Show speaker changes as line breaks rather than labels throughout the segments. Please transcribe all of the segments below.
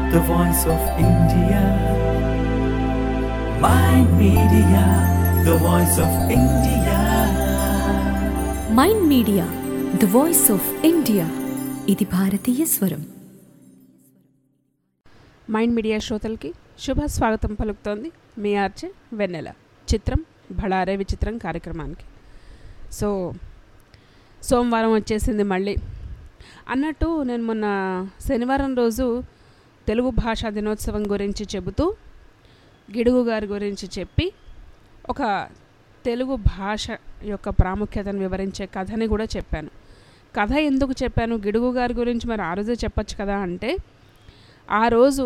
the voice of India. Mind Media, the voice of India.
Mind Media the voice of India ఇది భారతీయ స్వరం
Mind media శ్రోతలకి శుభ స్వాగతం పలుకుతోంది మీ ఆర్చే వెన్నెల చిత్రం భళారే విచిత్రం కార్యక్రమానికి సో సోమవారం వచ్చేసింది మళ్ళీ అన్నట్టు నేను మొన్న శనివారం రోజు తెలుగు భాషా దినోత్సవం గురించి చెబుతూ గిడుగు గారి గురించి చెప్పి ఒక తెలుగు భాష యొక్క ప్రాముఖ్యతను వివరించే కథని కూడా చెప్పాను కథ ఎందుకు చెప్పాను గిడుగు గారి గురించి మరి ఆ రోజే చెప్పొచ్చు కదా అంటే ఆ రోజు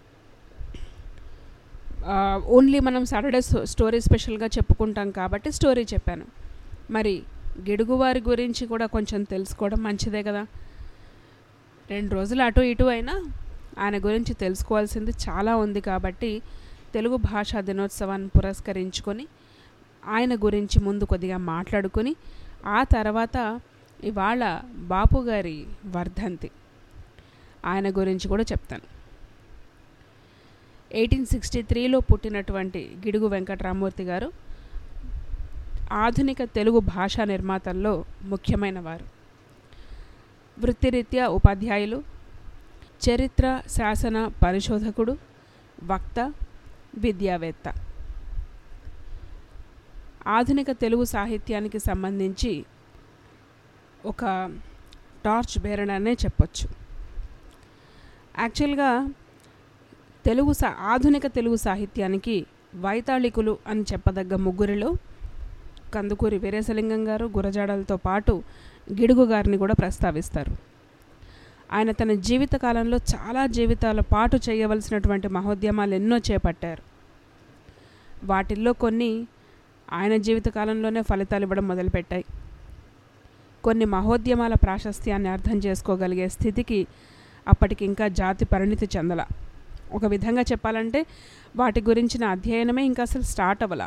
ఓన్లీ మనం సాటర్డే స్టోరీ స్పెషల్గా చెప్పుకుంటాం కాబట్టి స్టోరీ చెప్పాను మరి గిడుగు వారి గురించి కూడా కొంచెం తెలుసుకోవడం మంచిదే కదా రెండు రోజులు అటు ఇటు అయినా ఆయన గురించి తెలుసుకోవాల్సింది చాలా ఉంది కాబట్టి తెలుగు భాషా దినోత్సవాన్ని పురస్కరించుకొని ఆయన గురించి ముందు కొద్దిగా మాట్లాడుకొని ఆ తర్వాత ఇవాళ బాపు గారి వర్ధంతి ఆయన గురించి కూడా చెప్తాను ఎయిటీన్ సిక్స్టీ త్రీలో పుట్టినటువంటి గిడుగు వెంకటరామూర్తి గారు ఆధునిక తెలుగు భాషా నిర్మాతల్లో ముఖ్యమైన వారు వృత్తిరీత్యా ఉపాధ్యాయులు చరిత్ర శాసన పరిశోధకుడు వక్త విద్యావేత్త ఆధునిక తెలుగు సాహిత్యానికి సంబంధించి ఒక టార్చ్ బేరడనే చెప్పొచ్చు యాక్చువల్గా తెలుగు సా ఆధునిక తెలుగు సాహిత్యానికి వైతాళికులు అని చెప్పదగ్గ ముగ్గురిలో కందుకూరి వీరేశలింగం గారు గురజాడలతో పాటు గిడుగు గారిని కూడా ప్రస్తావిస్తారు ఆయన తన జీవిత కాలంలో చాలా జీవితాల పాటు చేయవలసినటువంటి మహోద్యమాలు ఎన్నో చేపట్టారు వాటిల్లో కొన్ని ఆయన జీవిత కాలంలోనే ఫలితాలు ఇవ్వడం మొదలుపెట్టాయి కొన్ని మహోద్యమాల ప్రాశస్త్యాన్ని అర్థం చేసుకోగలిగే స్థితికి అప్పటికి ఇంకా జాతి పరిణితి చెందల ఒక విధంగా చెప్పాలంటే వాటి గురించిన అధ్యయనమే ఇంకా అసలు స్టార్ట్ అవ్వాల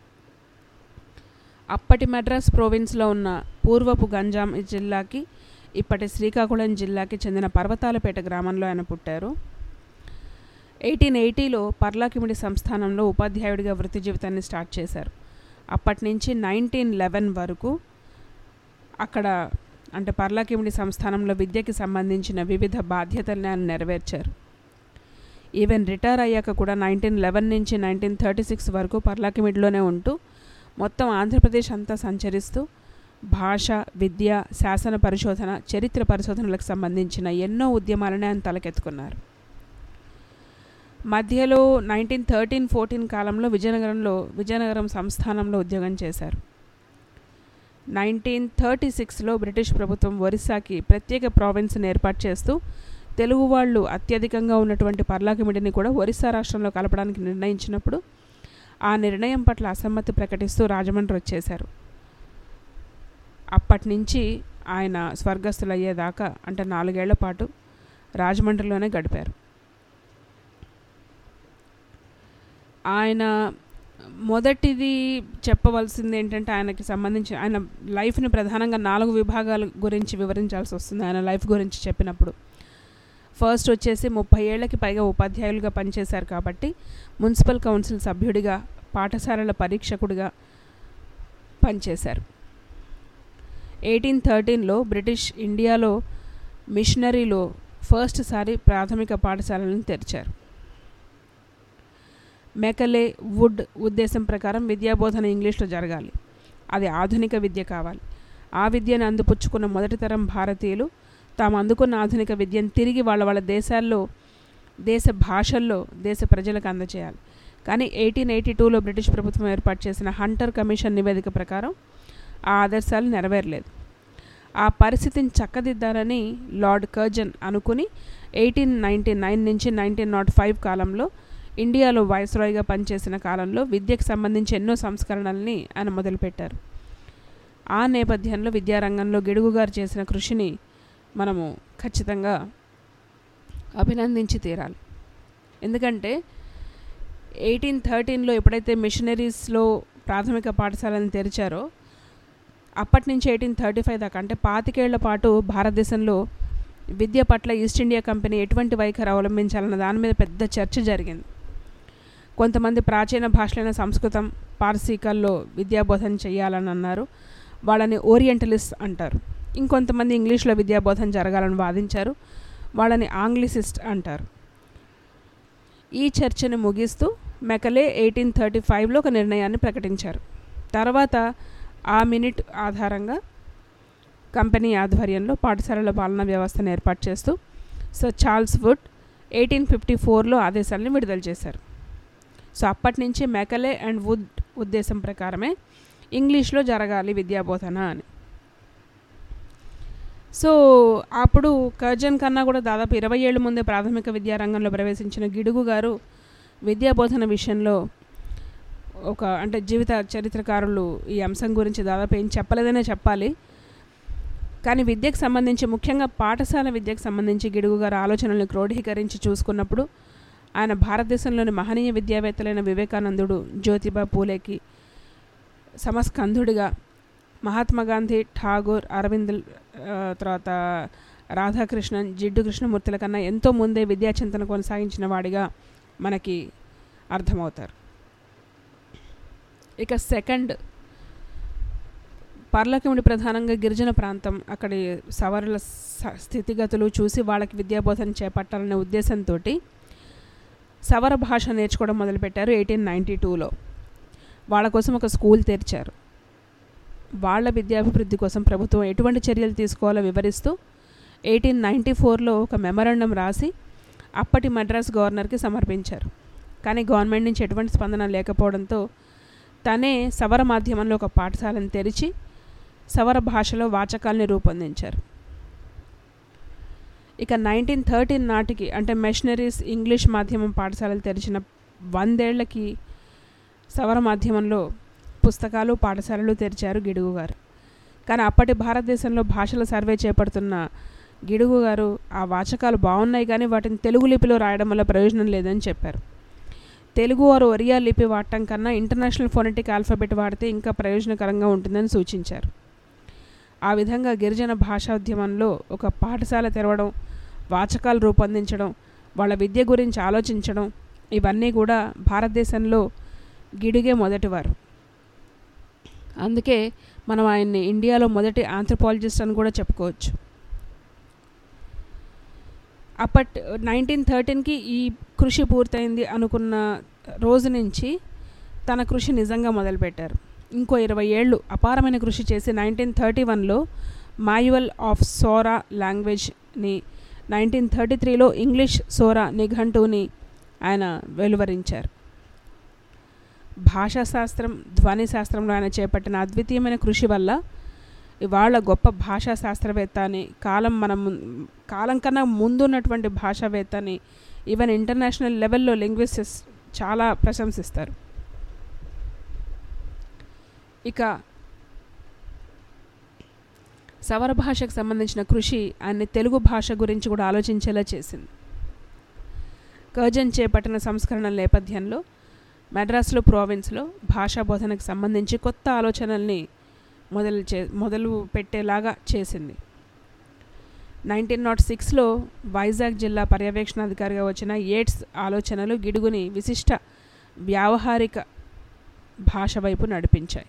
అప్పటి మద్రాస్ ప్రోవిన్స్లో ఉన్న పూర్వపు గంజాం జిల్లాకి ఇప్పటి శ్రీకాకుళం జిల్లాకి చెందిన పర్వతాలపేట గ్రామంలో ఆయన పుట్టారు ఎయిటీన్ ఎయిటీలో పర్లాకిమిడి సంస్థానంలో ఉపాధ్యాయుడిగా వృత్తి జీవితాన్ని స్టార్ట్ చేశారు అప్పటి నుంచి నైన్టీన్ లెవెన్ వరకు అక్కడ అంటే పర్లాకిమిడి సంస్థానంలో విద్యకి సంబంధించిన వివిధ బాధ్యతలను ఆయన నెరవేర్చారు ఈవెన్ రిటైర్ అయ్యాక కూడా నైన్టీన్ లెవెన్ నుంచి నైన్టీన్ థర్టీ సిక్స్ వరకు పర్లాకిమిడిలోనే ఉంటూ మొత్తం ఆంధ్రప్రదేశ్ అంతా సంచరిస్తూ భాష విద్య శాసన పరిశోధన చరిత్ర పరిశోధనలకు సంబంధించిన ఎన్నో ఉద్యమాలను ఆయన తలకెత్తుకున్నారు మధ్యలో నైన్టీన్ థర్టీన్ ఫోర్టీన్ కాలంలో విజయనగరంలో విజయనగరం సంస్థానంలో ఉద్యోగం చేశారు నైన్టీన్ థర్టీ సిక్స్లో బ్రిటిష్ ప్రభుత్వం ఒరిస్సాకి ప్రత్యేక ప్రావిన్స్ని ఏర్పాటు చేస్తూ తెలుగు వాళ్ళు అత్యధికంగా ఉన్నటువంటి పర్లాకిమిడిని కూడా ఒరిస్సా రాష్ట్రంలో కలపడానికి నిర్ణయించినప్పుడు ఆ నిర్ణయం పట్ల అసమ్మతి ప్రకటిస్తూ రాజమండ్రి వచ్చేశారు అప్పటి నుంచి ఆయన స్వర్గస్థులయ్యేదాకా అంటే నాలుగేళ్ల పాటు రాజమండ్రిలోనే గడిపారు ఆయన మొదటిది చెప్పవలసింది ఏంటంటే ఆయనకి సంబంధించి ఆయన లైఫ్ని ప్రధానంగా నాలుగు విభాగాల గురించి వివరించాల్సి వస్తుంది ఆయన లైఫ్ గురించి చెప్పినప్పుడు ఫస్ట్ వచ్చేసి ముప్పై ఏళ్ళకి పైగా ఉపాధ్యాయులుగా పనిచేశారు కాబట్టి మున్సిపల్ కౌన్సిల్ సభ్యుడిగా పాఠశాలల పరీక్షకుడిగా పనిచేశారు ఎయిటీన్ థర్టీన్లో బ్రిటిష్ ఇండియాలో మిషనరీలో ఫస్ట్ సారి ప్రాథమిక పాఠశాలను తెరిచారు మెకలే వుడ్ ఉద్దేశం ప్రకారం విద్యాబోధన ఇంగ్లీష్లో జరగాలి అది ఆధునిక విద్య కావాలి ఆ విద్యను అందిపుచ్చుకున్న మొదటి తరం భారతీయులు తాము అందుకున్న ఆధునిక విద్యను తిరిగి వాళ్ళ వాళ్ళ దేశాల్లో దేశ భాషల్లో దేశ ప్రజలకు అందజేయాలి కానీ ఎయిటీన్ ఎయిటీ టూలో బ్రిటిష్ ప్రభుత్వం ఏర్పాటు చేసిన హంటర్ కమిషన్ నివేదిక ప్రకారం ఆ ఆదర్శాలు నెరవేరలేదు ఆ పరిస్థితిని చక్కదిద్దాలని లార్డ్ కర్జన్ అనుకుని ఎయిటీన్ నైంటీ నైన్ నుంచి నైన్టీన్ నాట్ ఫైవ్ కాలంలో ఇండియాలో వైస్రాయ్గా పనిచేసిన కాలంలో విద్యకు సంబంధించి ఎన్నో సంస్కరణల్ని ఆయన మొదలుపెట్టారు ఆ నేపథ్యంలో విద్యారంగంలో గిడుగు గారు చేసిన కృషిని మనము ఖచ్చితంగా అభినందించి తీరాలి ఎందుకంటే ఎయిటీన్ థర్టీన్లో ఎప్పుడైతే మిషనరీస్లో ప్రాథమిక పాఠశాలను తెరిచారో అప్పటి నుంచి ఎయిటీన్ థర్టీ ఫైవ్ దాకా అంటే పాతికేళ్ల పాటు భారతదేశంలో విద్య పట్ల ఈస్ట్ ఇండియా కంపెనీ ఎటువంటి వైఖరి అవలంబించాలన్న దాని మీద పెద్ద చర్చ జరిగింది కొంతమంది ప్రాచీన భాషలైన సంస్కృతం పార్సీకల్లో విద్యాబోధన చేయాలని అన్నారు వాళ్ళని ఓరియంటలిస్ట్ అంటారు ఇంకొంతమంది ఇంగ్లీష్లో విద్యాబోధన జరగాలని వాదించారు వాళ్ళని ఆంగ్లిసిస్ట్ అంటారు ఈ చర్చను ముగిస్తూ మెకలే ఎయిటీన్ థర్టీ ఫైవ్లో ఒక నిర్ణయాన్ని ప్రకటించారు తర్వాత ఆ మినిట్ ఆధారంగా కంపెనీ ఆధ్వర్యంలో పాఠశాలల పాలనా వ్యవస్థను ఏర్పాటు చేస్తూ sir Charles Wood eighteen fifty ఫోర్లో ఆదేశాలను విడుదల చేశారు సో అప్పటి నుంచి మెకలే అండ్ వుడ్ ఉద్దేశం ప్రకారమే ఇంగ్లీష్లో జరగాలి విద్యాబోధన అని సో అప్పుడు కర్జన్ కన్నా కూడా దాదాపు ఇరవై ఏళ్ళ ముందే ప్రాథమిక విద్యారంగంలో ప్రవేశించిన గిడుగు గారు విద్యాబోధన విషయంలో ఒక అంటే జీవిత చరిత్రకారులు ఈ అంశం గురించి దాదాపు ఏం చెప్పలేదనే చెప్పాలి కానీ విద్యకు సంబంధించి ముఖ్యంగా పాఠశాల విద్యకు సంబంధించి గిడుగు గారు ఆలోచనలను క్రోడీకరించి చూసుకున్నప్పుడు ఆయన భారతదేశంలోని మహనీయ విద్యావేత్తలైన వివేకానందుడు జ్యోతిబా పూలేకి సమస్కంధుడిగా మహాత్మా గాంధీ ఠాగూర్ అరవింద్ ఆ, తర్వాత రాధాకృష్ణన్ జిడ్డు కృష్ణమూర్తుల కన్నా ఎంతో ముందే విద్యాచింతన కొనసాగించిన వాడిగా మనకి అర్థమవుతారు ఇక సెకండ్ పర్లకముడి ప్రధానంగా గిరిజన ప్రాంతం అక్కడి సవరుల స- స్థితిగతులు చూసి వాళ్ళకి విద్యాబోధన చేపట్టాలనే ఉద్దేశంతో సవర భాష నేర్చుకోవడం మొదలుపెట్టారు ఎయిటీన్ నైంటీ టూలో వాళ్ళ కోసం ఒక స్కూల్ తెరిచారు వాళ్ళ విద్యాభివృద్ధి కోసం ప్రభుత్వం ఎటువంటి చర్యలు తీసుకోవాలో వివరిస్తూ ఎయిటీన్ నైంటీ ఫోర్లో ఒక మెమరాండం రాసి అప్పటి మద్రాస్ గవర్నర్కి సమర్పించారు కానీ గవర్నమెంట్ నుంచి ఎటువంటి స్పందన లేకపోవడంతో తనే సవర మాధ్యమంలో ఒక పాఠశాలను తెరిచి సవర భాషలో వాచకాల్ని రూపొందించారు ఇక నైన్టీన్ థర్టీన్ నాటికి అంటే మెషనరీస్ ఇంగ్లీష్ మాధ్యమం పాఠశాలలు తెరిచిన వందేళ్లకి సవర మాధ్యమంలో పుస్తకాలు పాఠశాలలు తెరిచారు గిడుగు గారు కానీ అప్పటి భారతదేశంలో భాషల సర్వే చేపడుతున్న గిడుగు గారు ఆ వాచకాలు బాగున్నాయి కానీ వాటిని తెలుగు లిపిలో రాయడం వల్ల ప్రయోజనం లేదని చెప్పారు తెలుగు వారు ఒరియా లిపి వాడటం కన్నా ఇంటర్నేషనల్ ఫోనెటిక్ ఆల్ఫాబెట్ వాడితే ఇంకా ప్రయోజనకరంగా ఉంటుందని సూచించారు ఆ విధంగా గిరిజన భాషోద్యమంలో ఒక పాఠశాల తెరవడం వాచకాలు రూపొందించడం వాళ్ళ విద్య గురించి ఆలోచించడం ఇవన్నీ కూడా భారతదేశంలో గిడుగే మొదటివారు అందుకే మనం ఆయన్ని ఇండియాలో మొదటి ఆంథ్రపాలజిస్ట్ అని కూడా చెప్పుకోవచ్చు అప్పట్ నైన్టీన్ థర్టీన్కి ఈ కృషి పూర్తయింది అనుకున్న రోజు నుంచి తన కృషి నిజంగా మొదలుపెట్టారు ఇంకో ఇరవై ఏళ్ళు అపారమైన కృషి చేసి నైన్టీన్ థర్టీ వన్లో మాన్యువల్ ఆఫ్ సోరా లాంగ్వేజ్ని నైన్టీన్ థర్టీ త్రీలో ఇంగ్లీష్ సోరా నిఘంటువుని ఆయన వెలువరించారు భాషాశాస్త్రం ధ్వని శాస్త్రంలో ఆయన చేపట్టిన అద్వితీయమైన కృషి వల్ల ఇవాళ గొప్ప భాషా శాస్త్రవేత్త అని కాలం మనం ముం- కాలం కన్నా ముందున్నటువంటి భాషావేత్త అని ఈవెన్ ఇంటర్నేషనల్ లెవెల్లో లింగ్విస్టిక్స్ చాలా ప్రశంసిస్తారు ఇక సవర భాషకు సంబంధించిన కృషి ఆయన్ని తెలుగు భాష గురించి కూడా ఆలోచించేలా చేసింది కర్జన్ చేపట్టిన సంస్కరణల నేపథ్యంలో మద్రాసులో ప్రావిన్స్లో భాషా బోధనకు సంబంధించి కొత్త ఆలోచనల్ని మొదలు చే మొదలు పెట్టేలాగా చేసింది నైన్టీన్ నాట్ సిక్స్లో వైజాగ్ జిల్లా పర్యవేక్షణాధికారిగా వచ్చిన ఏట్స్ ఆలోచనలు గిడుగుని విశిష్ట వ్యావహారిక భాష వైపు నడిపించాయి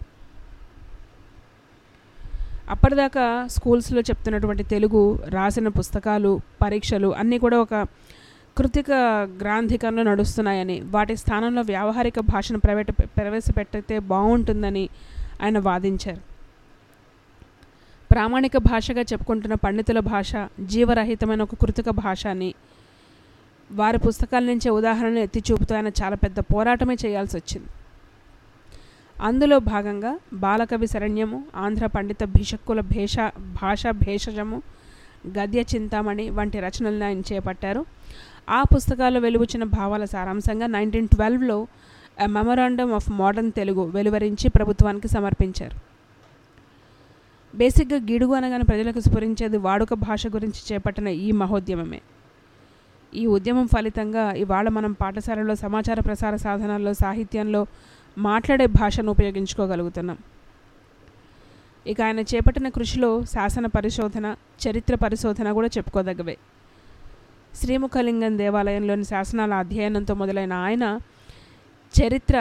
అప్పటిదాకా స్కూల్స్లో చెప్తున్నటువంటి తెలుగు రాసిన పుస్తకాలు పరీక్షలు అన్నీ కూడా ఒక కృతిక గ్రాంధికంలో నడుస్తున్నాయని వాటి స్థానంలో వ్యావహారిక భాషను ప్రవేట ప్రవేశపెట్టితే బాగుంటుందని ఆయన వాదించారు ప్రామాణిక భాషగా చెప్పుకుంటున్న పండితుల భాష జీవరహితమైన ఒక కృతిక భాష అని వారి పుస్తకాల నుంచే ఉదాహరణలు ఎత్తి చూపుతూ ఆయన చాలా పెద్ద పోరాటమే చేయాల్సి వచ్చింది అందులో భాగంగా బాలకవి శరణ్యము ఆంధ్ర పండిత భిషక్కుల భేష భాషా భేషజము గద్య చింతామణి వంటి రచనలను ఆయన చేపట్టారు ఆ పుస్తకాల్లో వెలువచ్చిన భావాల సారాంశంగా నైన్టీన్ ట్వెల్వ్లో మెమరాండమ్ ఆఫ్ మోడర్న్ తెలుగు వెలువరించి ప్రభుత్వానికి సమర్పించారు బేసిక్గా గిడుగు అనగానే ప్రజలకు స్ఫురించేది వాడుక భాష గురించి చేపట్టిన ఈ మహోద్యమమే ఈ ఉద్యమం ఫలితంగా ఇవాళ మనం పాఠశాలలో సమాచార ప్రసార సాధనాల్లో సాహిత్యంలో మాట్లాడే భాషను ఉపయోగించుకోగలుగుతున్నాం ఇక ఆయన చేపట్టిన కృషిలో శాసన పరిశోధన చరిత్ర పరిశోధన కూడా చెప్పుకోదగ్గవే శ్రీముఖలింగం దేవాలయంలోని శాసనాల అధ్యయనంతో మొదలైన ఆయన చరిత్ర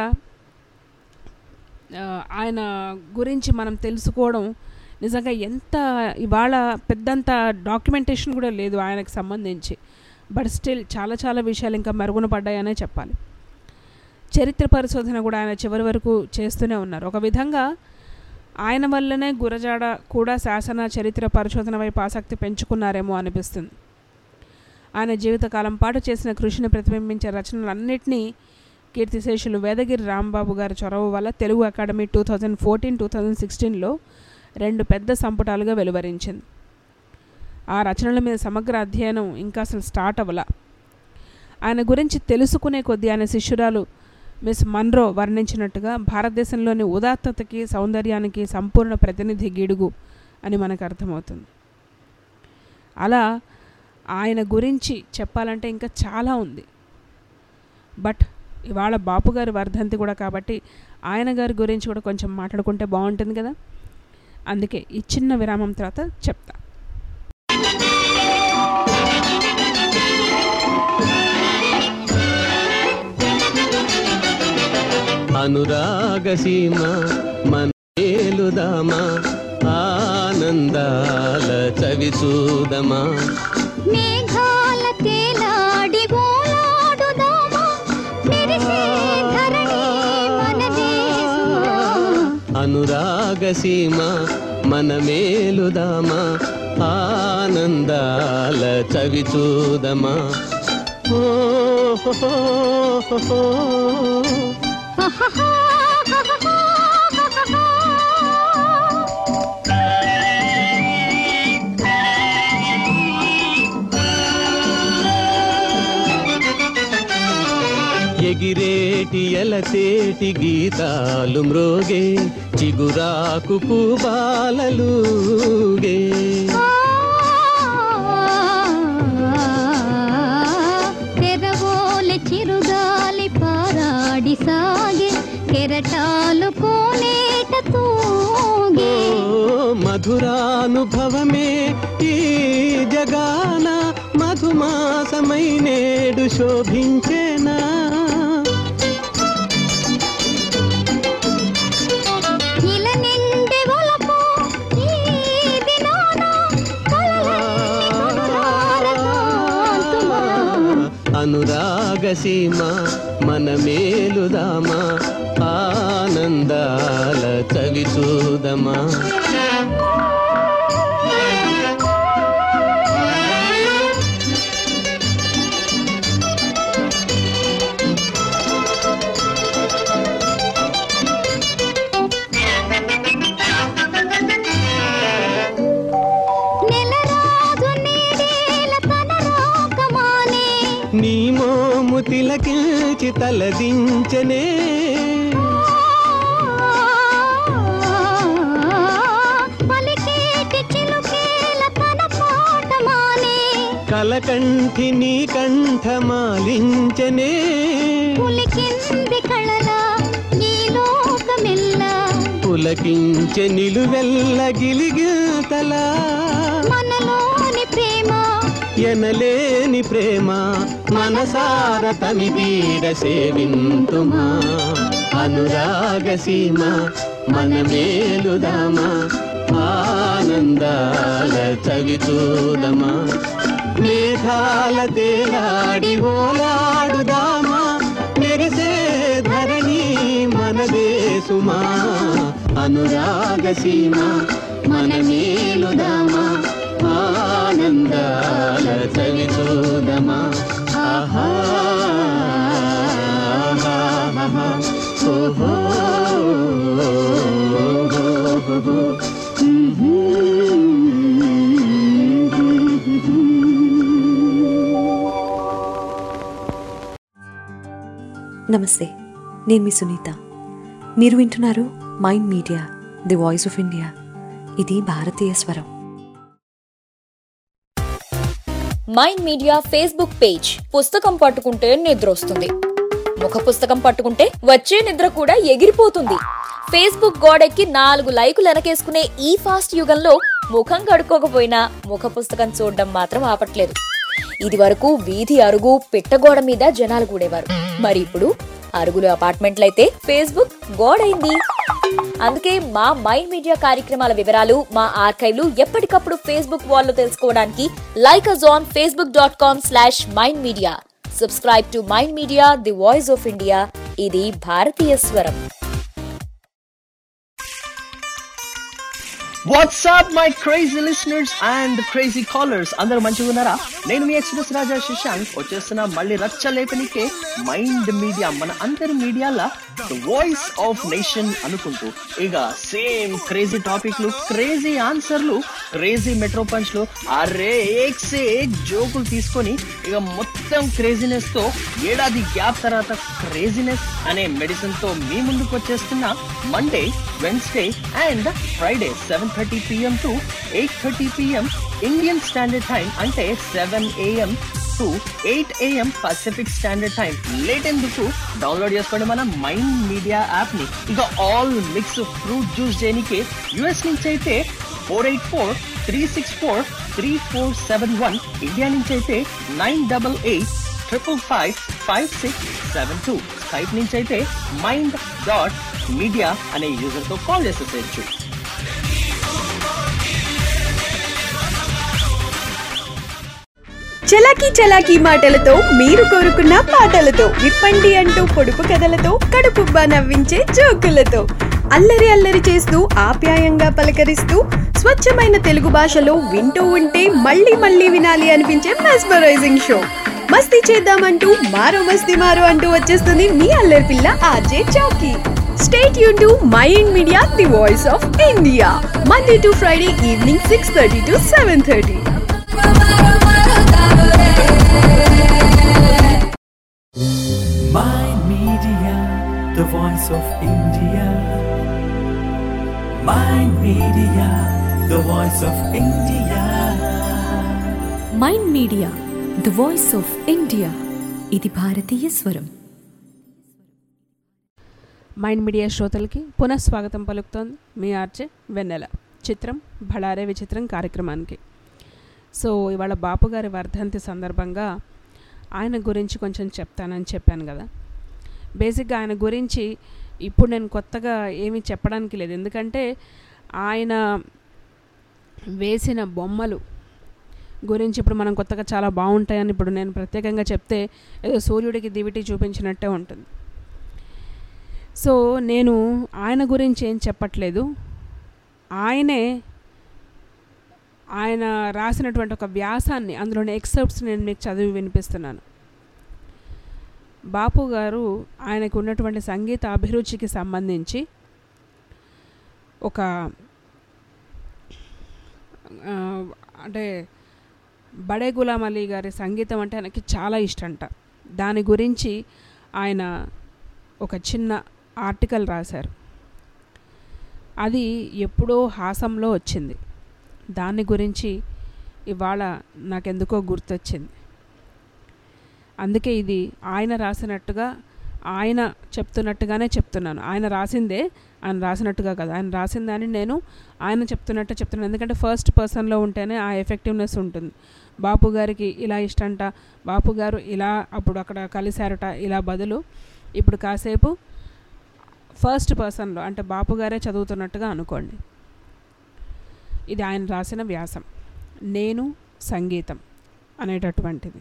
ఆ, ఆయన గురించి మనం తెలుసుకోవడం నిజంగా ఎంత ఇవాళ పెద్దంత డాక్యుమెంటేషన్ కూడా లేదు ఆయనకు సంబంధించి బట్ స్టిల్ చాలా చాలా విషయాలు ఇంకా మరుగున పడ్డాయనే చెప్పాలి చరిత్ర పరిశోధన కూడా ఆయన చివరి వరకు చేస్తూనే ఉన్నారు ఒక విధంగా ఆయన వల్లనే గురజాడ కూడా శాసన చరిత్ర పరిశోధన వైపు ఆసక్తి పెంచుకున్నారేమో అనిపిస్తుంది ఆయన జీవితకాలం పాటు చేసిన కృషిని ప్రతిబింబించే రచనలన్నింటినీ కీర్తిశేషులు వేదగిరి రాంబాబు గారి చొరవ వల్ల Telugu academy two thousand fourteen two thousand సిక్స్టీన్లో రెండు పెద్ద సంపుటాలుగా వెలువరించింది ఆ రచనల మీద సమగ్ర అధ్యయనం ఇంకా అసలు స్టార్ట్ అవ్వల ఆయన గురించి తెలుసుకునే కొద్దీ ఆయన శిష్యురాలు మిస్ మన్రో వర్ణించినట్టుగా భారతదేశంలోని ఉదాత్తతకి సౌందర్యానికి సంపూర్ణ ప్రతినిధి గిడుగు అని మనకు అర్థమవుతుంది అలా ఆయన గురించి చెప్పాలంటే ఇంకా చాలా ఉంది బట్ ఇవాళ బాపు గారి వర్ధంతి కూడా కాబట్టి ఆయన గారి గురించి కూడా కొంచెం మాట్లాడుకుంటే బాగుంటుంది కదా అందుకే ఈ చిన్న విరామం తర్వాత చెప్తా
అనురాగసీమ మనేలుదామా ఆనందాల చవి చూదమా
మేఘాల తేలాడి ఓలాడుదామా మెరిసే ధరణి మనదే సుమా.
అనురాగసీమ మనమేలుదామా ఆనందాల చవి చూదమా ఓ హో హో హో హో. ఎగిరేటి ఎలతేటి గీతాలు మ్రోగే చిగురాకు పూబాలలుగే
తెరవోలె చిరుగాలి పారాడి సాగే కెరటాలు కోనేట తూగే
ఓ మధురానుభవమే ఈ జగాన మధుమాసమై నేడు శోభించేనా
ఇల నిండి ఒలపు ఈ దినాన కలలన్నీ కనులార కాంతుమా.
అనురాగసీమ మన మేలుదామా ఆనందాల చవి చూదమా
నెలరాజు నీడేల తన రాకమానే
నీ మోము తిలకించి తలదించనే
పలికేటి చిలుకేల తన పాటమానే
కలకంఠి నీ కంఠమాలించనే
పులికింది కళల ఈ లోకమెల్లా
పులకించె నిలువెల్ల గిలిగితలా
మనలోని ప్రేమ
ఎనలేని ప్రేమ మనసార తమిదీర సేవింతుమా అనురాగసీమ మన మేలుదామా ఆనందాల చవి చూదమా మేఘాల తేలాడి ఓలాడుదామా మెరిసే ధరణి మనదే సుమా అనురాగసీమ మన మేలుదామా ఆనందాల చవి చూదమా ఆహా ఆహా, ఓహో
నమస్తే నేను మీ సునీత మీరు వింటున్నారు Mind media the voice of India ఇది భారతీయ స్వరం
మైండ్ మీడియా ఫేస్బుక్ పేజ్ పుస్తకం పట్టుకుంటే నిద్ర వస్తుంది ముఖ పుస్తకం పట్టుకుంటే వచ్చే నిద్ర కూడా ఎగిరిపోతుంది ఫేస్బుక్ గోడెక్కి నాలుగు లైకులు వెనకేసుకునే ఈ ఫాస్ట్ యుగంలో ముఖం కడుక్కోకపోయినా ముఖ పుస్తకం చూడడం మాత్రం ఆపట్లేదు ఇది వరకు వీధి అరుగు పిట్టగోడ మీద జనాలు కూడేవారు మరి ఇప్పుడు అరుగులు అపార్ట్మెంట్లయితే ఫేస్బుక్ గోడైంది అందుకే మా మైండ్ మీడియా కార్యక్రమాల వివరాలు మా ఆర్కైవ్లు ఎప్పటికప్పుడు ఫేస్బుక్ వాల్లో తెలుసుకోవడానికి like us on Facebook dot com slash Mind Media subscribe to Mind media the voice of India ఇది భారతీయ స్వరం
WhatsApp my crazy listeners and crazy callers అందరూ మంచిగా ఉన్నారా నేను మీ ఎక్స్ప్రెస్ రాజా శశాంక్ వచ్చేస్తున్న మళ్ళీ రచ్చ లేపనికే మైండ్ మీడియా మన అందరి మీడియాల వాయిస్ ఆఫ్ నేషన్ అనుకుంటూ ఇక సేమ్ క్రేజీ టాపిక్లు క్రేజీ ఆన్సర్లు క్రేజీ మెట్రో పంచ్లు అరే ఏక్ సే ఏక్ జోకులు తీసుకొని ఇక మొత్తం క్రేజీనెస్ తో ఏడాది గ్యాప్ తర్వాత క్రేజీనెస్ అనే మెడిసిన్ తో మీ ముందుకు వచ్చేస్తున్న Monday Wednesday and Friday seven thirty PM to eight thirty PM Indian standard time అంటే seven AM to eight AM Pacific standard time late ఎందుకు డౌన్లోడ్ చేసుకోండి మన మైండ్ మీడియా యాప్ ని ఇక ఆల్ మిక్స్ ఫ్రూట్ జ్యూస్ చేయడానికి US నుంచి అయితే four eight four three six four three four seven one India నుంచి అయితే nine double eight triple five five six seven two Skype నుంచి అయితే మైండ్ డాట్ మీడియా అనే యూజర్ తో కాల్ చేసేసేయచ్చు
చలాకీ చలాకీ మాటలతో మీరు కోరుకున్న పాటలతో విప్పండి అంటూ పొడుపు కథలతో కడుపుబ్బా నవ్వించే జోకులతో అల్లరి అల్లరి చేస్తూ ఆప్యాయంగా పలకరిస్తూ స్వచ్ఛమైన తెలుగు భాషలో వింటూ ఉంటే మళ్ళీ మళ్ళీ వినాలి అనిపించే మెస్మరైజింగ్ షో మస్తీ చేద్దామంటూ మారో మస్తీ మారో అంటూ వచ్చేస్తుంది మీ అల్లరి పిల్ల ఆర్జే చౌకీ స్టేట్ యూన్ to Mind Media the voice of India Monday to Friday evening six thirty to seven thirty
Mind Media, the voice of India. Mind Media, the voice of India.
Mind Media the voice of India ఇది భారతీయ స్వరం
Mind media శ్రోతలకి పునఃస్వాగతం పలుకుతోంది మీ ఆర్చే వెన్నెల చిత్రం భళారే విచిత్రం కార్యక్రమానికి so ఇవాళ బాపు గారి వర్ధంతి సందర్భంగా ఆయన గురించి కొంచెం చెప్తానని చెప్పాను కదా బేసిక్గా ఆయన గురించి ఇప్పుడు నేను కొత్తగా ఏమీ చెప్పడానికి లేదు ఎందుకంటే ఆయన వేసిన బొమ్మలు గురించి ఇప్పుడు మనం కొత్తగా చాలా బాగుంటాయని ఇప్పుడు నేను ప్రత్యేకంగా చెప్తే ఏదో సూర్యుడికి దివిటి చూపించినట్టే ఉంటుంది సో నేను ఆయన గురించి ఏం చెప్పట్లేదు ఆయనే ఆయన రాసినటువంటి ఒక వ్యాసాన్ని అందులోని ఎక్సెప్ట్స్ నేను మీకు చదివి వినిపిస్తున్నాను బాపు గారు ఆయనకు ఉన్నటువంటి సంగీత అభిరుచికి సంబంధించి ఒక ఆ, అంటే బడే గులాం అలీ గారి సంగీతం అంటే ఆయనకి చాలా ఇష్టంట దాని గురించి ఆయన ఒక చిన్న ఆర్టికల్ రాశారు అది ఎప్పుడో హాసంలో వచ్చింది దాని గురించి ఇవాళ నాకెందుకో గుర్తొచ్చింది అందుకే ఇది ఆయన రాసినట్టుగా ఆయన చెప్తున్నట్టుగానే చెప్తున్నాను ఆయన రాసిందే ఆయన రాసినట్టుగా కదా ఆయన రాసిందని నేను ఆయన చెప్తున్నట్టు చెప్తున్నాను ఎందుకంటే ఫస్ట్ పర్సన్లో ఉంటేనే ఆ ఎఫెక్టివ్నెస్ ఉంటుంది బాపు గారికి ఇలా ఇష్టంట బాపు గారు ఇలా అప్పుడు అక్కడ కలిశారట ఇలా బదులు ఇప్పుడు కాసేపు ఫస్ట్ పర్సన్లో అంటే బాపు గారే చదువుతున్నట్టుగా అనుకోండి ఇది ఆయన రాసిన వ్యాసం నేను సంగీతం అనేటటువంటిది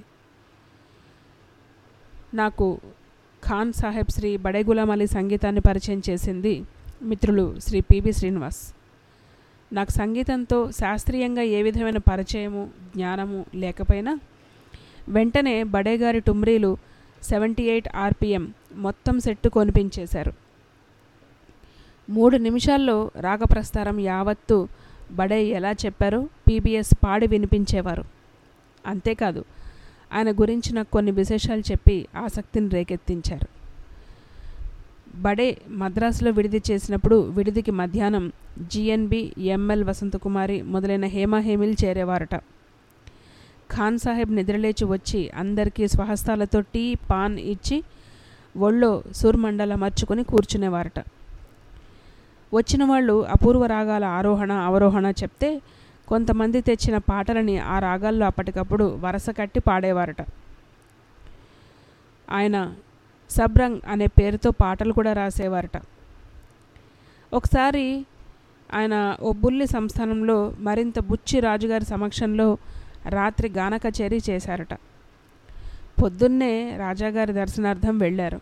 నాకు ఖాన్ సాహెబ్ శ్రీ బడే గులాం అలీ సంగీతాన్ని పరిచయం చేసింది మిత్రులు శ్రీ పిబి శ్రీనివాస్ నాకు సంగీతంతో శాస్త్రీయంగా ఏ విధమైన పరిచయము జ్ఞానము లేకపోయినా వెంటనే బడే గారి టుమ్రీలు సెవెంటీ ఎయిట్ ఆర్పిఎం మొత్తం సెట్టు కొనిపించేశారు మూడు నిమిషాల్లో రాగప్రస్తారం యావత్తు బడే ఎలా చెప్పారో పీబీఎస్ పాడి వినిపించేవారు అంతేకాదు ఆయన గురించి నాకు కొన్ని విశేషాలు చెప్పి ఆసక్తిని రేకెత్తించారు బడే మద్రాసులో విడిది చేసినప్పుడు విడిదికి మధ్యాహ్నం జిఎన్బి ఎంఎల్ వసంతకుమారి మొదలైన హేమాహేమిలు చేరేవారట ఖాన్ సాహెబ్ నిద్రలేచి వచ్చి అందరికీ స్వహస్తాలతో టీ పాన్ ఇచ్చి ఒళ్ళో సూర్మండల మర్చుకొని కూర్చునేవారట వచ్చిన వాళ్ళు అపూర్వ రాగాల ఆరోహణ అవరోహణ చెప్తే కొంతమంది తెచ్చిన పాటలని ఆ రాగాల్లో అప్పటికప్పుడు వరస కట్టి పాడేవారట ఆయన సబ్రంగ్ అనే పేరుతో పాటలు కూడా రాసేవారట ఒకసారి ఆయన ఓ బుల్లి సంస్థానంలో మరింత బుచ్చి రాజుగారి సమక్షంలో రాత్రి గాన కచేరీ చేశారట పొద్దున్నే రాజాగారి దర్శనార్థం వెళ్ళారు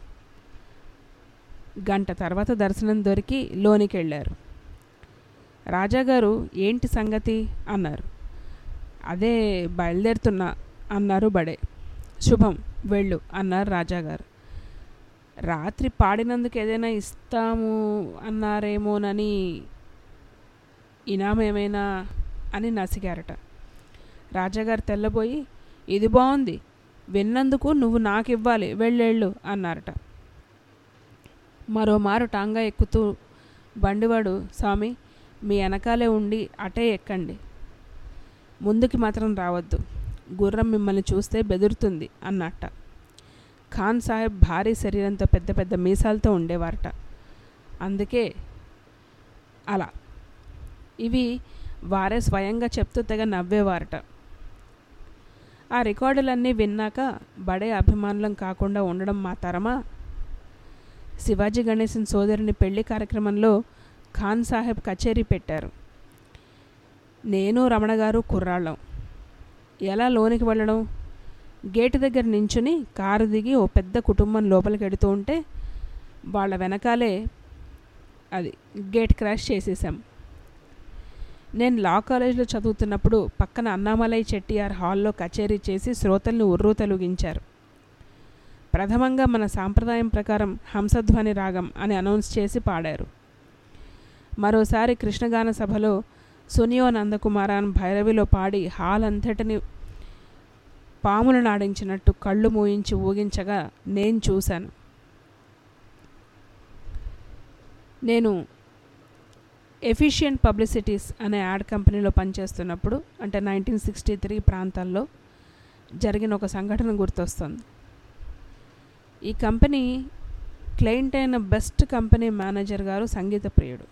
గంట తర్వాత దర్శనం దొరికి లోనికి వెళ్ళారు రాజాగారు ఏంటి సంగతి అన్నారు అదే బయలుదేరుతున్నా అన్నారు బడే శుభం వెళ్ళు అన్నారు రాజాగారు రాత్రి పాడినందుకు ఏదైనా ఇస్తాము అన్నారేమోనని ఇనామేమైనా అని నసిగారట రాజాగారు తెల్లబోయి ఇది బాగుంది విన్నందుకు నువ్వు నాకు ఇవ్వాలి వెళ్ళెళ్ళు అన్నారట మరోమారు టాంగా ఎక్కుతూ బండివాడు స్వామి మీ వెనకాలే ఉండి అటే ఎక్కండి ముందుకి మాత్రం రావద్దు గుర్రం మిమ్మల్ని చూస్తే బెదురుతుంది అన్నట్ట ఖాన్ సాహెబ్ భారీ శరీరంతో పెద్ద పెద్ద మీసాలతో ఉండేవారట అందుకే అలా ఇవి వారే స్వయంగా చెప్తూ తెగ నవ్వేవారట ఆ రికార్డులన్నీ విన్నాక బడే అభిమానులం కాకుండా ఉండడం మా తరమా శివాజీ గణేశన్ సోదరుని పెళ్లి కార్యక్రమంలో ఖాన్ సాహెబ్ కచేరీ పెట్టారు నేను రమణ గారు కుర్రాళ్ళం ఎలా లోనికి వెళ్ళడం గేటు దగ్గర నించుని కారు దిగి ఓ పెద్ద కుటుంబం లోపలికి వెడుతూ ఉంటే వాళ్ళ వెనకాలే అది గేట్ క్రాష్ చేసేసాం నేను లా కాలేజీలో చదువుతున్నప్పుడు పక్కన అన్నామలై చెట్టిఆర్ హాల్లో కచేరీ చేసి శ్రోతల్ని ఉర్రూ తొలగించారు ప్రథమంగా మన సాంప్రదాయం ప్రకారం హంసధ్వని రాగం అని అనౌన్స్ చేసి పాడారు మరోసారి కృష్ణగాన సభలో సునియో నందకుమారాన్ భైరవిలో పాడి హాల్ అంతటిని పాములను ఆడించినట్టు కళ్ళు మూయించి ఊగించగా నేను చూశాను నేను ఎఫిషియంట్ పబ్లిసిటీస్ అనే యాడ్ కంపెనీలో పనిచేస్తున్నప్పుడు అంటే నైన్టీన్ సిక్స్టీ త్రీ ప్రాంతాల్లో జరిగిన ఒక సంఘటన గుర్తొస్తుంది ఈ కంపెనీ క్లయింట్ అయిన బెస్ట్ కంపెనీ మేనేజర్ గారు సంగీత ప్రియుడు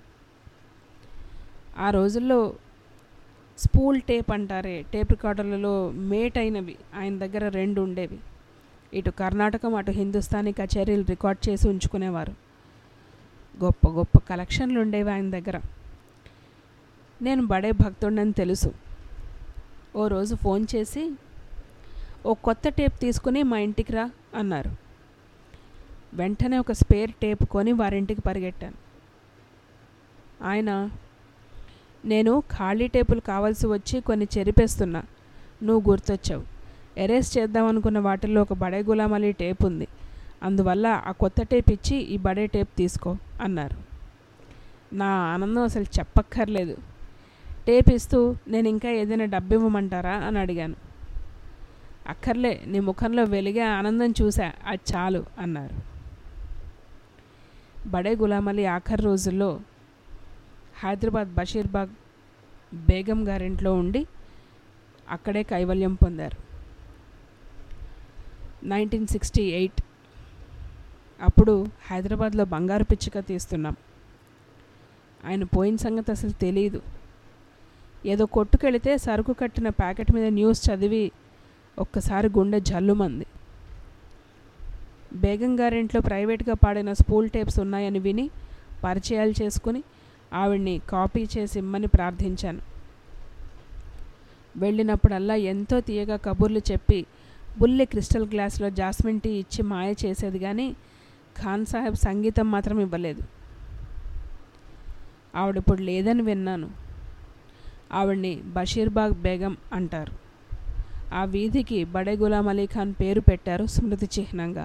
ఆ రోజుల్లో స్పూల్ టేప్ అంటారే టేప్ రికార్డర్లలో మేట్ అయినవి ఆయన దగ్గర రెండు ఉండేవి ఇటు కర్ణాటకం అటు హిందుస్థానీ కచేరీలు రికార్డ్ చేసి ఉంచుకునేవారు గొప్ప గొప్ప కలెక్షన్లు ఉండేవి ఆయన దగ్గర నేను బడే భక్తుడిని తెలుసు ఓ రోజు ఫోన్ చేసి ఓ కొత్త టేప్ తీసుకుని మా ఇంటికి రా అన్నారు వెంటనే ఒక స్పేర్ టేప్ కొని వారింటికి పరిగెట్టాను ఆయన నేను ఖాళీ టేపులు కావాల్సి వచ్చి కొన్ని చెరిపేస్తున్నా నువ్వు గుర్తొచ్చావు ఎరేస్ చేద్దామనుకున్న వాటిల్లో ఒక బడే గులామలీ టేప్ ఉంది అందువల్ల ఆ కొత్త టేప్ ఇచ్చి ఈ బడే టేప్ తీసుకో అన్నారు నా ఆనందం అసలు చెప్పక్కర్లేదు టేప్ ఇస్తూ నేను ఇంకా ఏదైనా డబ్బు ఇవ్వమంటారా అని అడిగాను అక్కర్లే నీ ముఖంలో వెలిగే ఆనందం చూసా అది చాలు అన్నారు బడే గులామలి ఆఖరి రోజుల్లో హైదరాబాద్ బషీర్బాగ్ బేగం గారింట్లో ఉండి అక్కడే కైవల్యం పొందారు నైన్టీన్ సిక్స్టీ ఎయిట్ అప్పుడు హైదరాబాద్లో బంగారు పిచ్చుక తీస్తున్నాం ఆయన పోయిన సంగతి అసలు తెలియదు ఏదో కొట్టుకెళితే సరుకు కట్టిన ప్యాకెట్ మీద న్యూస్ చదివి ఒక్కసారి గుండె జల్లుమంది బేగం గారింట్లో ప్రైవేట్గా పాడిన స్పూల్ టేప్స్ ఉన్నాయని విని పరిచయాలు చేసుకుని ఆవిడ్ని కాపీ చేసి ఇమ్మని ప్రార్థించాను వెళ్ళినప్పుడల్లా ఎంతో తీయగా కబుర్లు చెప్పి బుల్లి క్రిస్టల్ గ్లాస్లో జాస్మిన్ టీ ఇచ్చి మాయ చేసేది కానీ ఖాన్ సాహెబ్ సంగీతం మాత్రం ఇవ్వలేదు ఆవిడప్పుడు లేదని విన్నాను ఆవిడ్ని బషీర్బాగ్ బేగం అంటారు ఆ వీధికి బడే గులాం అలీ ఖాన్ పేరు పెట్టారు స్మృతి చిహ్నంగా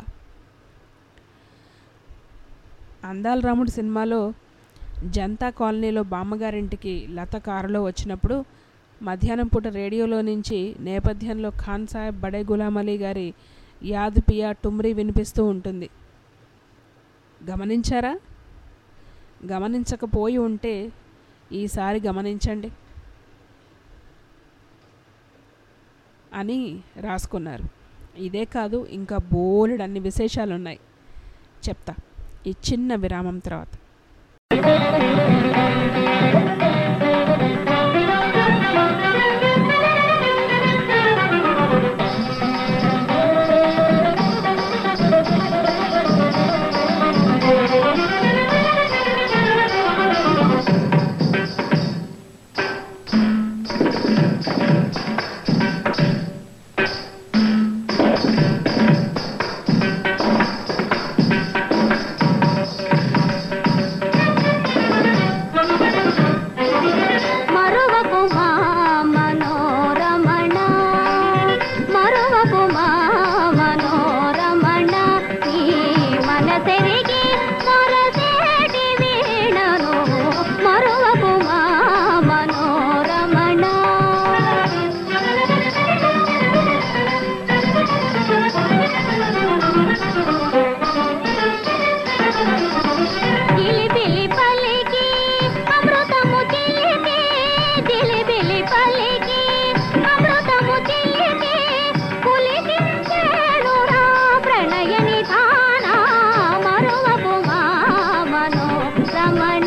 అందాల రాముడు సినిమాలో జనతా కాలనీలో బామ్మగారింటికి లత కారులో వచ్చినప్పుడు మధ్యాహ్నం పూట రేడియోలో నుంచి నేపథ్యంలో ఖాన్ సాహెబ్ బడే గులాం అలీ గారి యాద్ పియా టుమ్రీ వినిపిస్తూ ఉంటుంది గమనించారా గమనించకపోయి ఉంటే ఈసారి గమనించండి అని రాసుకున్నారు ఇదే కాదు ఇంకా బోలెడు అన్ని విశేషాలు ఉన్నాయి చెప్తా ఈ చిన్న విరామం తర్వాత
మరువకు మా మనోరమణ మరువకు మా మనోరమణ నీ మనసెరిగి మొరసేటి వీణను మరువకు మా మనోరమణ జిలిబిలి పలికి అమృతము చిలికి జిలిబిలి పలికి అమృతము చిలికి పులికించేణురా ప్రణయ నిధాన మరువపు మా మనో రమణ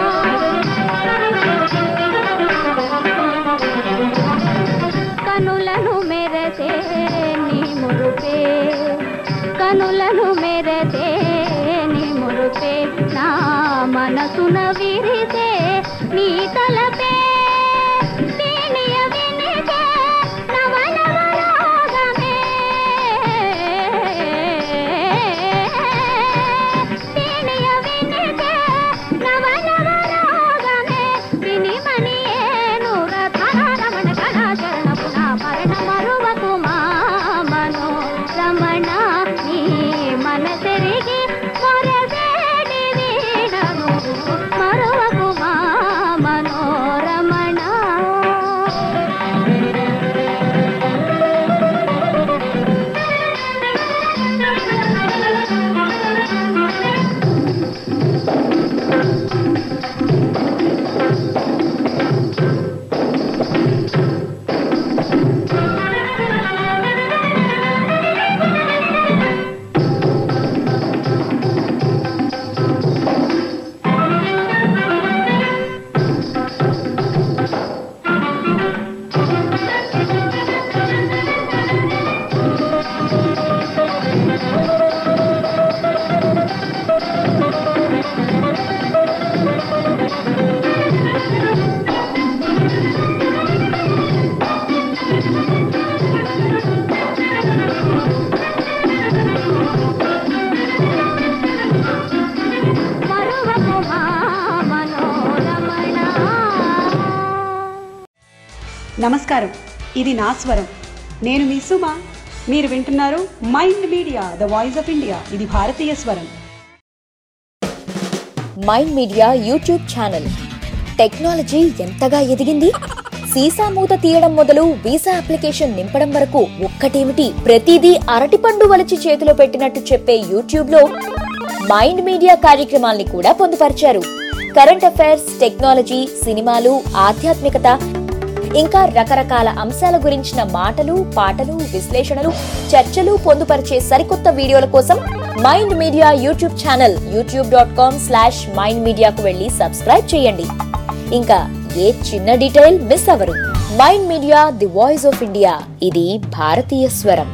కనులను మెరసే నీ మురుపే కనులను మెరసే నీ మురుపే నా మనసున విరిసే నీ తలపే వీణియ వినిసే నవనవరాగమే. వీణియ వినిసే నవనవరాగమే. వినిమనియేను రథరమణ కళాచరణ పునాభరణ మరువకు మా మనో రమణ నీ మనసెరిగి మొరసేటి వీణను మరువకు మా మనోరమణ మరువకు మా మనోరమణ
నమస్కారం ఇది నా స్వరం నేను మీ సుమ మీరు వింటున్నారు Mind Media the voice of India ఇది భారతీయ స్వరం
Mind Media YouTube channel technology ఎంతగా ఎదిగింది సీసా మూత తీయడం మొదలు వీసా అప్లికేషన్ నింపడం వరకు ఒక్కటేమిటి ప్రతిదీ అరటిపండు వలిచి చేతిలో పెట్టినట్టు చెప్పే యూట్యూబ్ లో మైండ్ మీడియా కార్యక్రమాల్ని కూడా పొందుపరిచారు కరెంట్ అఫైర్స్ టెక్నాలజీ సినిమాలు ఆధ్యాత్మికత ఇంకా రకరకాల అంశాల గురించిన మాటలు పాటలు విశ్లేషణలు చర్చలు పొందుపరిచే సరికొత్త వీడియోల కోసం Mind Media YouTube channel YouTube dot com slash Mind మీడియాకు వెళ్ళి సబ్స్క్రైబ్ చేయండి ఇంకా ఏ చిన్న డీటెయిల్ మిస్ అవ్వరు మైండ్ media the voice of India ఇది భారతీయ స్వరం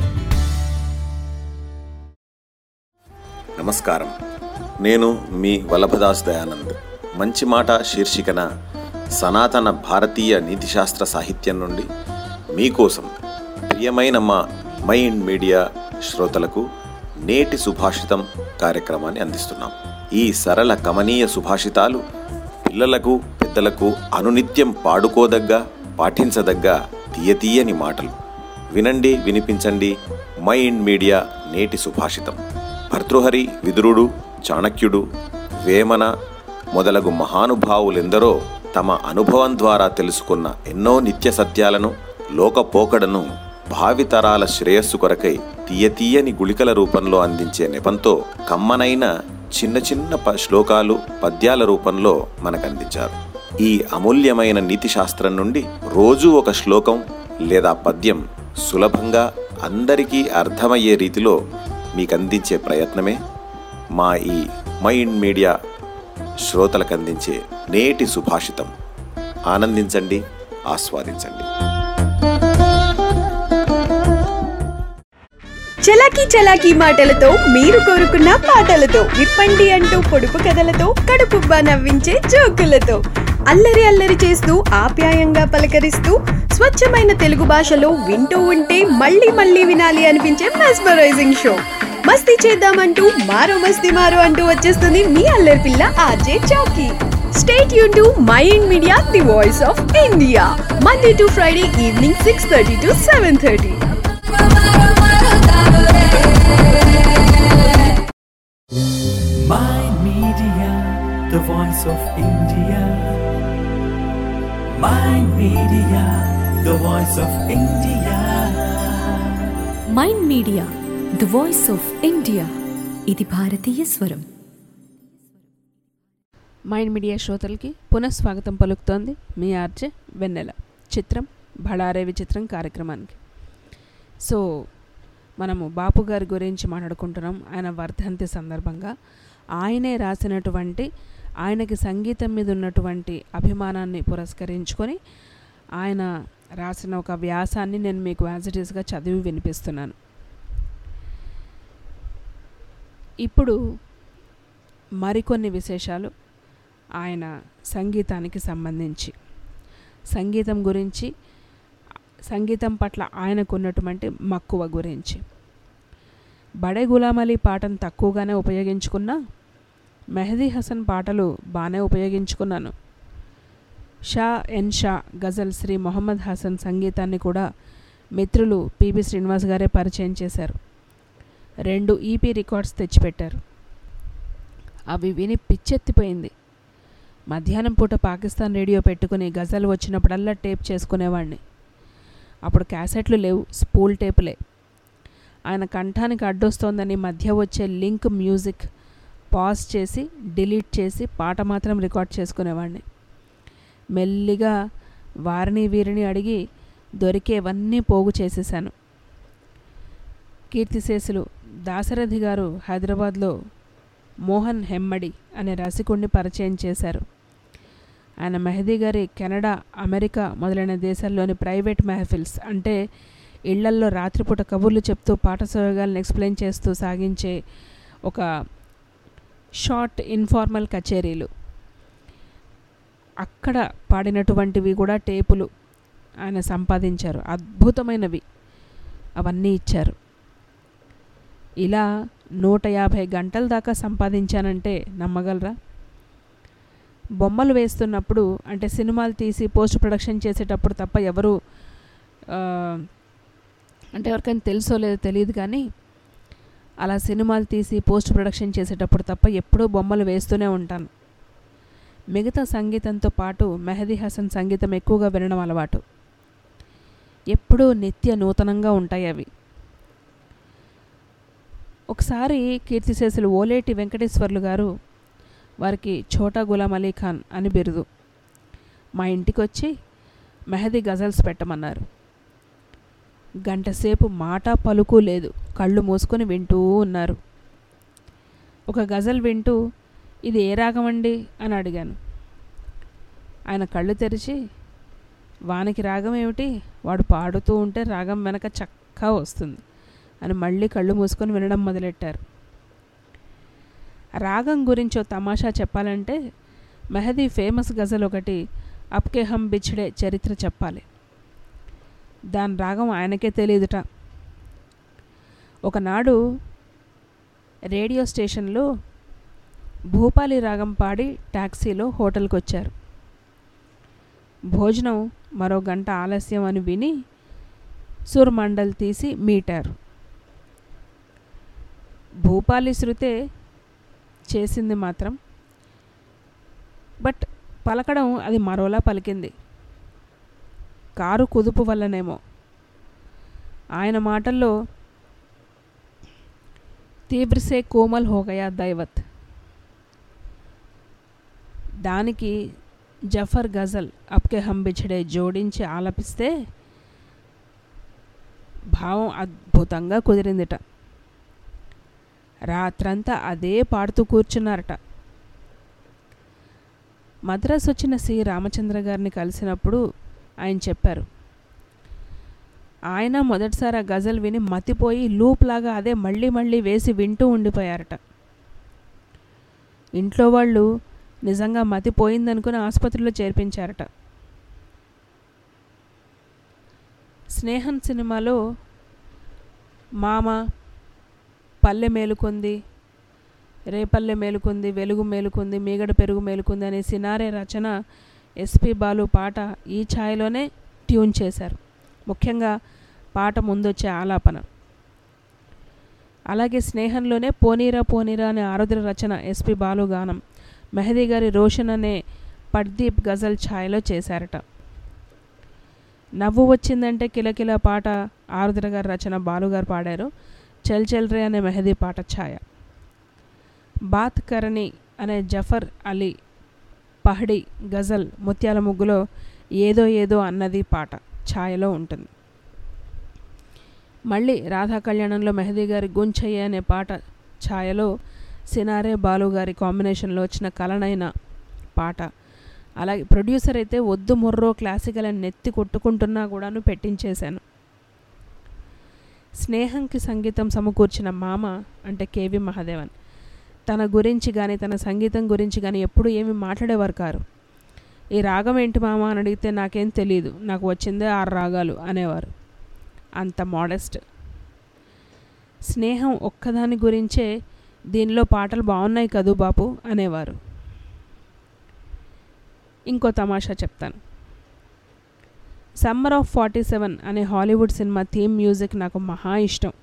నమస్కారం నేను మీ వల్లభదాస్ దయానంద్ మంచి మాట శీర్షికన సనాతన భారతీయ నీతిశాస్త్ర సాహిత్యం నుండి మీకోసం ప్రియమైన మా మైండ్ మీడియా శ్రోతలకు నేటి సుభాషితం కార్యక్రమాన్ని అందిస్తున్నాం ఈ సరళ కమనీయ సుభాషితాలు పిల్లలకు పెద్దలకు అనునిత్యం పాడుకోదగ్గ పాఠించదగ్గ తీయతీయని మాటలు వినండి వినిపించండి మైండ్ మీడియా నేటి సుభాషితం భర్తృహరి విదురుడు చాణక్యుడు వేమన మొదలగు మహానుభావులెందరో తమ అనుభవం ద్వారా తెలుసుకున్న ఎన్నో నిత్య సత్యాలను లోకపోకడను భావితరాల శ్రేయస్సు కొరకై తీయతీయని గుళికల రూపంలో అందించే నెపంతో కమ్మనైన చిన్న చిన్న ప శ్లోకాలు పద్యాల రూపంలో మనకందించారు ఈ అమూల్యమైన నీతి శాస్త్రం నుండి రోజూ ఒక శ్లోకం లేదా పద్యం సులభంగా అందరికీ అర్థమయ్యే రీతిలో మీకందించే ప్రయత్నమే మా ఈ మైండ్ మీడియా శ్రోతలకు అందించే నేటి సుభాషితం ఆనందించండి ఆస్వాదించండి
చలాకీ చలాకీ మాటలతో మీరు కోరుకున్న పాటలతో విప్పండి అంటూ పొడుపు కథలతో కడుపుబ్బా నవ్వించే జోకులతో అల్లరి అల్లరి చేస్తూ ఆప్యాయంగా పలకరిస్తూ స్వచ్ఛమైన తెలుగు భాషలో వింటూ ఉంటే మళ్ళీ మళ్ళీ వినాలి అనిపించే మెస్మరైజింగ్ షో మస్తీ చేద్దామంటూ మారో మస్తీ మారో అంటూ వచ్చేస్తుంది మీ అల్లరి పిల్ల ఆర్జే చౌకీ స్టేట్ యూ to Mind media the voice of India Monday to Friday evening six thirty to seven thirty
Mind Media, the voice of India. Mind Media, the voice of India.
Mind Media the voice of India ఇది భారతీయ స్వరం
Mind media శ్రోతలకి పునఃస్వాగతం పలుకుతోంది మీ RJ వెన్నెల చిత్రం బళారే విచిత్రం కార్యక్రమానికి so మనము బాపు గారి గురించి మాట్లాడుకుంటున్నాం ఆయన వర్ధంతి సందర్భంగా ఆయనే రాసినటువంటి ఆయనకి సంగీతం మీద ఉన్నటువంటి అభిమానాన్ని పురస్కరించుకొని ఆయన రాసిన ఒక వ్యాసాన్ని నేను మీకు యాజ్ ఇట్ ఈస్గా చదివి వినిపిస్తున్నాను ఇప్పుడు మరికొన్ని విశేషాలు ఆయన సంగీతానికి సంబంధించి సంగీతం గురించి సంగీతం పట్ల ఆయనకు ఉన్నటువంటి మక్కువ గురించి బడే గులాం అలీ పాటను తక్కువగానే ఉపయోగించుకున్నా మెహదీ హసన్ పాటలు బాగానే ఉపయోగించుకున్నాను షా ఎన్ షా గజల్ శ్రీ మొహమ్మద్ హసన్ సంగీతాన్ని కూడా మిత్రులు పిబి శ్రీనివాస్ గారే పరిచయం చేశారు రెండు ఈపీ రికార్డ్స్ తెచ్చిపెట్టారు అవి విని పిచ్చెత్తిపోయింది మధ్యాహ్నం పూట పాకిస్తాన్ రేడియో పెట్టుకుని గజల్ వచ్చినప్పుడల్లా టేప్ చేసుకునేవాడిని అప్పుడు క్యాసెట్లు లేవు స్పూల్ టేపులే ఆయన కంఠానికి అడ్డొస్తోందని మధ్య వచ్చే లింక్ మ్యూజిక్ పాజ్ చేసి డిలీట్ చేసి పాట మాత్రం రికార్డ్ చేసుకునేవాడిని మెల్లిగా వారిని వీరిని అడిగి దొరికేవన్నీ పోగు చేసేసాను కీర్తిశేషులు దాశరథి గారు హైదరాబాద్లో మోహన్ హెమ్మడి అనే రసికుణ్ణి పరిచయం చేశారు ఆయన మెహదీ గారి కెనడా అమెరికా మొదలైన దేశాల్లోని ప్రైవేట్ మెహఫిల్స్ అంటే ఇళ్లల్లో రాత్రిపూట కబుర్లు చెప్తూ పాట సోయగాలను ఎక్స్ప్లెయిన్ చేస్తూ సాగించే ఒక షార్ట్ ఇన్ఫార్మల్ కచేరీలు అక్కడ పాడినటువంటివి కూడా టేపులు ఆయన సంపాదించారు అద్భుతమైనవి అవన్నీ ఇచ్చారు ఇలా నూట యాభై గంటల దాకా సంపాదించానంటే నమ్మగలరా బొమ్మలు వేస్తున్నప్పుడు అంటే సినిమాలు తీసి పోస్ట్ ప్రొడక్షన్ చేసేటప్పుడు తప్ప ఎవరు ఆ, అంటే ఎవరికైనా తెలుసో లేదో తెలియదు కానీ అలా సినిమాలు తీసి పోస్ట్ ప్రొడక్షన్ చేసేటప్పుడు తప్ప ఎప్పుడూ బొమ్మలు వేస్తూనే ఉంటాను మిగతా సంగీతంతో పాటు మెహదీ హసన్ సంగీతం ఎక్కువగా వినడం అలవాటు ఎప్పుడూ నిత్య నూతనంగా ఉంటాయి అవి ఒకసారి కీర్తిశేషులు ఓలేటి వెంకటేశ్వర్లు గారు వారికి ఛోటా గులాం అలీ ఖాన్ అని బిరుదు మా ఇంటికి వచ్చి మెహదీ గజల్స్ పెట్టమన్నారు గంటసేపు మాట పలుకు లేదు కళ్ళు మూసుకొని వింటూ ఉన్నారు ఒక గజల్ వింటూ ఇది ఏ రాగం అండి అని అడిగాను ఆయన కళ్ళు తెరిచి వానికి రాగం ఏమిటి వాడు పాడుతూ ఉంటే రాగం వెనక చక్కా వస్తుంది అని మళ్ళీ కళ్ళు మూసుకొని వినడం మొదలెట్టారు రాగం గురించి ఓ తమాషా చెప్పాలంటే మెహదీ ఫేమస్ గజల్ ఒకటి అప్కే హమ్ బిచ్డే చరిత్ర చెప్పాలి దాని రాగం ఆయనకే తెలియదుట ఒకనాడు రేడియో స్టేషన్లో భూపాలి రాగం పాడి ట్యాక్సీలో హోటల్కి వచ్చారు భోజనం మరో గంట ఆలస్యం అని విని సుర్మండల్ తీసి మీటారు భూపాలి శృతే చేసింది మాత్రం బట్ పలకడం అది మరోలా పలికింది కారు కుదుపు వల్లనేమో ఆయన మాటల్లో తీవ్రసే కోమల్ హోగయా దైవత్ దానికి జఫర్ గజల్ అప్కే హమ్ బిछడే జోడించి ఆలపిస్తే భావం అద్భుతంగా కుదిరిందిట రాత్రంతా అదే పాడుతూ కూర్చున్నారట మద్రాసు వచ్చిన సి రామచంద్ర గారిని కలిసినప్పుడు ఆయన చెప్పారు ఆయన మొదటిసారి ఆ గజల్ విని మతిపోయి లూప్ లాగా అదే మళ్ళీ మళ్ళీ వేసి వింటూ ఉండిపోయారట ఇంట్లో వాళ్ళు నిజంగా మతిపోయిందనుకుని ఆసుపత్రిలో చేర్పించారట స్నేహం సినిమాలో మామ పల్లె మేలుకొంది రేపల్లె మేలుకుంది వెలుగు మేలుకుంది మీగడ పెరుగు మేలుకుంది అనే సినారే రచన ఎస్పి బాలు పాట ఈ ఛాయలోనే ట్యూన్ చేశారు ముఖ్యంగా పాట ముందొచ్చే ఆలాపన అలాగే స్నేహంలోనే పోనీరా పోనీరా అనే ఆరుద్ర రచన ఎస్పి బాలు గానం మెహదీ గారి రోషన్ అనే పడ్దీప్ గజల్ ఛాయలో చేశారట నవ్వు వచ్చిందంటే కిలకిల పాట ఆరుద్ర గారి రచన బాలుగారు పాడారు చల్ చల్ రే అనే మెహదీ పాట ఛాయ బాత్ కరణి అనే జఫర్ అలీ పహడి గజల్ ముత్యాల ముగ్గులో ఏదో ఏదో అన్నది పాట ఛాయలో ఉంటుంది మళ్ళీ రాధా కళ్యాణంలో మెహదీ గారి గుంచయ్య అనే పాట ఛాయలో సినారే బాలు గారి కాంబినేషన్లో వచ్చిన కలనైన పాట అలాగే ప్రొడ్యూసర్ అయితే వద్దు మొర్రో క్లాసికల్ అని నెత్తి కొట్టుకుంటున్నా కూడాను పెట్టించేశాను స్నేహంకి సంగీతం సమకూర్చిన మామ అంటే కేవి మహాదేవన్ తన గురించి కానీ తన సంగీతం గురించి కానీ ఎప్పుడు ఏమి మాట్లాడేవారు కారు ఈ రాగం ఏంటి మామ అని అడిగితే నాకేం తెలియదు నాకు వచ్చిందే ఆరు రాగాలు అనేవారు అంత మోడెస్ట్ స్నేహం ఒక్కదాని గురించే దీనిలో పాటలు బాగున్నాయి కదూ బాపు అనేవారు ఇంకో తమాషా చెప్తాను సమ్మర్ ఆఫ్ ఫార్టీ సెవెన్ అనే హాలీవుడ్ సినిమా థీమ్ మ్యూజిక్ నాకు మహా ఇష్టం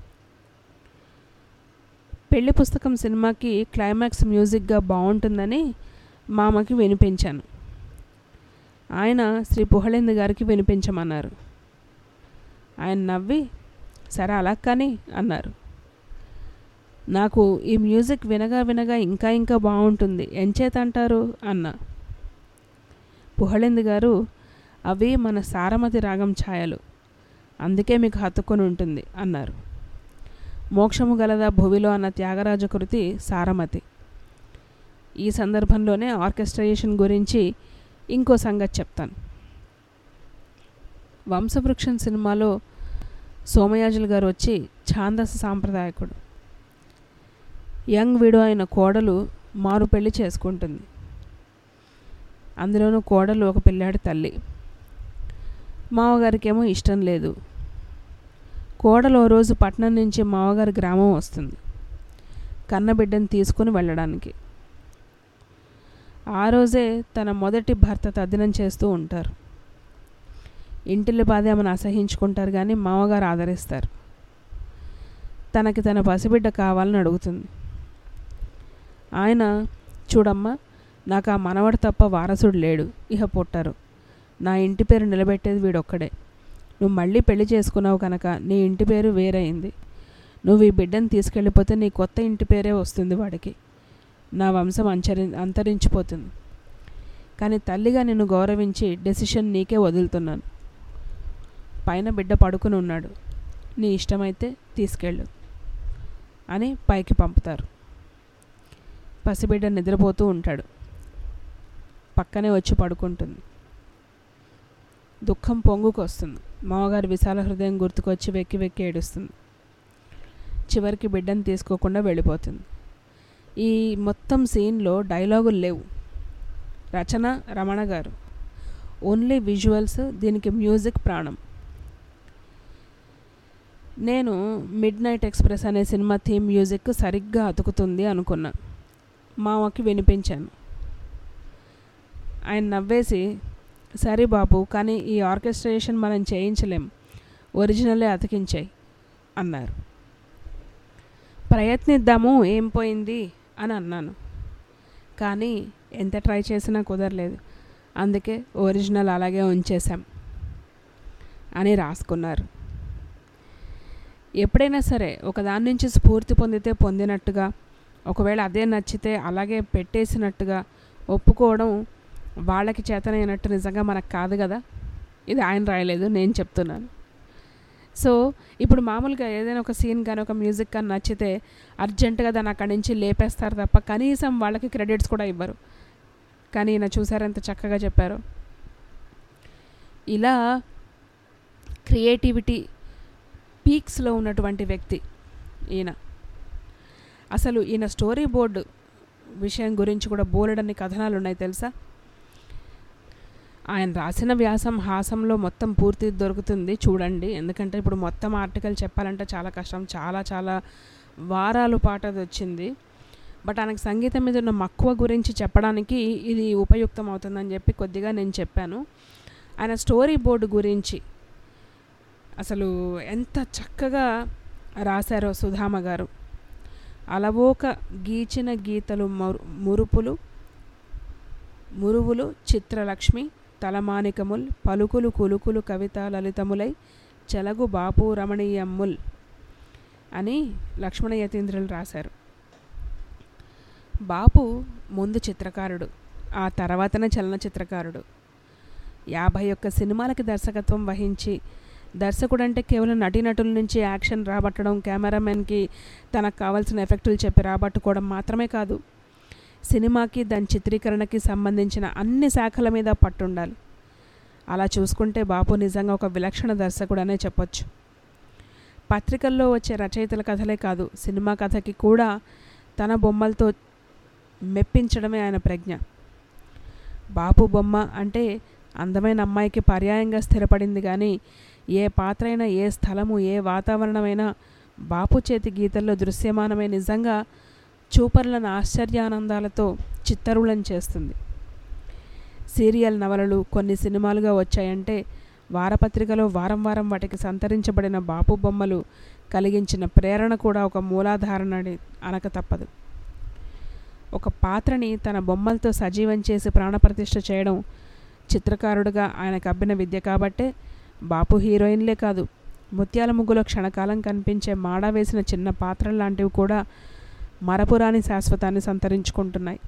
పెళ్లి పుస్తకం సినిమాకి క్లైమాక్స్ మ్యూజిక్గా బాగుంటుందని మామకి వినిపించాను ఆయన శ్రీ పుహళేందు గారికి వినిపించమన్నారు ఆయన నవ్వి సరే అలా కానీ అన్నారు నాకు ఈ మ్యూజిక్ వినగా వినగా ఇంకా ఇంకా బాగుంటుంది ఎంచేత అంటారు అన్నా పుహళేందు గారు అవి మన సారమతి రాగం ఛాయలు అందుకే మీకు హత్తుకొని ఉంటుంది అన్నారు మోక్షము గలదా భువిలో అన్న త్యాగరాజ కృతి సారమతి ఈ సందర్భంలోనే ఆర్కెస్ట్రేషన్ గురించి ఇంకో సంగతి చెప్తాను వంశవృక్షం సినిమాలో సోమయాజులు గారు వచ్చి ఛాందస సాంప్రదాయకుడు యంగ్ విడో అయిన కోడలు మారు పెళ్లి చేసుకుంటుంది అందులోనూ కోడలు ఒక పిల్లాడి తల్లి మావగారికేమో ఇష్టం లేదు కోడలు ఓ రోజు పట్నం నుంచి మావగారి గ్రామం వస్తుంది కన్నబిడ్డను తీసుకుని వెళ్ళడానికి ఆ రోజే తన మొదటి భర్త తద్దినం చేస్తూ ఉంటారు ఇంటిల్లి బాధ ఆమెను అసహించుకుంటారు కానీ మామగారు ఆదరిస్తారు తనకి తన పసిబిడ్డ కావాలని అడుగుతుంది ఆయన చూడమ్మా నాకు ఆ మనవడు తప్ప వారసుడు లేడు ఇహ పుట్టారు నా ఇంటి పేరు నిలబెట్టేది వీడొక్కడే నువ్వు మళ్ళీ పెళ్లి చేసుకున్నావు కనుక నీ ఇంటి పేరు వేరైంది నువ్వు ఈ బిడ్డను తీసుకెళ్ళిపోతే నీ కొత్త ఇంటి పేరే వస్తుంది వాడికి నా వంశం అంచరి అంతరించిపోతుంది కానీ తల్లిగా నిన్ను గౌరవించి డెసిషన్ నీకే వదులుతున్నాను పైన బిడ్డ పడుకుని ఉన్నాడు నీ ఇష్టమైతే తీసుకెళ్ళు అని పైకి పంపుతారు పసిబిడ్డ నిద్రపోతూ ఉంటాడు పక్కనే వచ్చి పడుకుంటుంది దుఃఖం పొంగుకొస్తుంది మామగారి విశాల హృదయం గుర్తుకొచ్చి వెక్కి వెక్కి ఏడుస్తుంది చివరికి బిడ్డను తీసుకోకుండా వెళ్ళిపోతుంది ఈ మొత్తం సీన్లో డైలాగులు లేవు రచన రమణ గారు ఓన్లీ విజువల్స్ దీనికి మ్యూజిక్ ప్రాణం నేను మిడ్ నైట్ ఎక్స్ప్రెస్ అనే సినిమా థీమ్ మ్యూజిక్ సరిగ్గా అతుకుతుంది అనుకున్నా మామకి వినిపించాను ఆయన నవ్వేసి సరే బాబు కానీ ఈ ఆర్కెస్ట్రేషన్ మనం చేయించలేం ఒరిజినలే అతికించాయి అన్నారు ప్రయత్నిద్దాము ఏం పోయింది అని అన్నాను కానీ ఎంత ట్రై చేసినా కుదరలేదు అందుకే ఒరిజినల్ అలాగే ఉంచేశాం అని రాసుకున్నారు ఎప్పుడైనా సరే ఒకదాని నుంచి స్ఫూర్తి పొందితే పొందినట్టుగా ఒకవేళ అదే నచ్చితే అలాగే పెట్టేసినట్టుగా ఒప్పుకోవడం వాళ్ళకి చేతనైనట్టు నిజంగా మనకు కాదు కదా ఇది ఆయన రాయలేదు నేను చెప్తున్నాను సో ఇప్పుడు మామూలుగా ఏదైనా ఒక సీన్ కానీ ఒక మ్యూజిక్ కానీ నచ్చితే అర్జెంటుగా దాన్ని అక్కడి నుంచి లేపేస్తారు తప్ప కనీసం వాళ్ళకి క్రెడిట్స్ కూడా ఇవ్వరు కానీ ఈయన చూసారు ఎంత చక్కగా చెప్పారు ఇలా క్రియేటివిటీ పీక్స్లో ఉన్నటువంటి వ్యక్తి ఈయన అసలు ఈయన స్టోరీ బోర్డు విషయం గురించి కూడా బోలెడన్ని కథనాలు ఉన్నాయి తెలుసా ఆయన రాసిన వ్యాసం హాసంలో మొత్తం పూర్తి దొరుకుతుంది చూడండి ఎందుకంటే ఇప్పుడు మొత్తం ఆర్టికల్ చెప్పాలంటే చాలా కష్టం చాలా చాలా వారాలు పాటు అది వచ్చింది బట్ ఆయనకు సంగీతం మీద ఉన్న మక్కువ గురించి చెప్పడానికి ఇది ఉపయుక్తం అవుతుందని చెప్పి కొద్దిగా నేను చెప్పాను ఆయన స్టోరీ బోర్డు గురించి అసలు ఎంత చక్కగా రాశారో సుధామ గారు అలవోక గీచిన గీతలు మరు మురుపులు మురువులు చిత్రలక్ష్మి తలమానికముల్ పలుకులు కులుకులు కవిత లలితములై చెలగు బాపు రమణీయమ్ముల్ అని లక్ష్మణ యతీంద్రులు రాశారు బాపు ముందు చిత్రకారుడు ఆ తర్వాతనే చలనచిత్రకారుడు యాభై ఒక్క సినిమాలకి దర్శకత్వం వహించి దర్శకుడు అంటే కేవలం నటీనటుల నుంచి యాక్షన్ రాబట్టడం కెమెరామెన్కి తనకు కావాల్సిన ఎఫెక్టులు చెప్పి రాబట్టుకోవడం మాత్రమే కాదు సినిమాకి దాని చిత్రీకరణకి సంబంధించిన అన్ని శాఖల మీద పట్టుండాలి అలా చూసుకుంటే బాపు నిజంగా ఒక విలక్షణ దర్శకుడు అనే చెప్పొచ్చు పత్రికల్లో వచ్చే రచయితల కథలే కాదు సినిమా కథకి కూడా తన బొమ్మలతో మెప్పించడమే ఆయన ప్రజ్ఞ బాపు బొమ్మ అంటే అందమైన అమ్మాయికి పర్యాయంగా స్థిరపడింది కానీ ఏ పాత్ర అయినా ఏ స్థలము ఏ వాతావరణమైనా బాపు చేతి గీతల్లో దృశ్యమానమే నిజంగా చూపర్లను ఆశ్చర్యానందాలతో చిత్తరులను చేస్తుంది సీరియల్ నవలలు కొన్ని సినిమాలుగా వచ్చాయంటే వారపత్రికలో వారం వారం వాటికి సంతరించబడిన బాపు బొమ్మలు కలిగించిన ప్రేరణ కూడా ఒక మూలాధారణని అనక తప్పదు ఒక పాత్రని తన బొమ్మలతో సజీవం చేసి ప్రాణప్రతిష్ఠ చేయడం చిత్రకారుడిగా ఆయనకు అబ్బిన విద్య కాబట్టే బాపు హీరోయిన్లే కాదు ముత్యాల ముగ్గులో క్షణకాలం కనిపించే మాడ వేసిన చిన్న పాత్రలు లాంటివి కూడా మరపురాని శాశ్వతాన్ని సంతరించుకుంటున్నాయి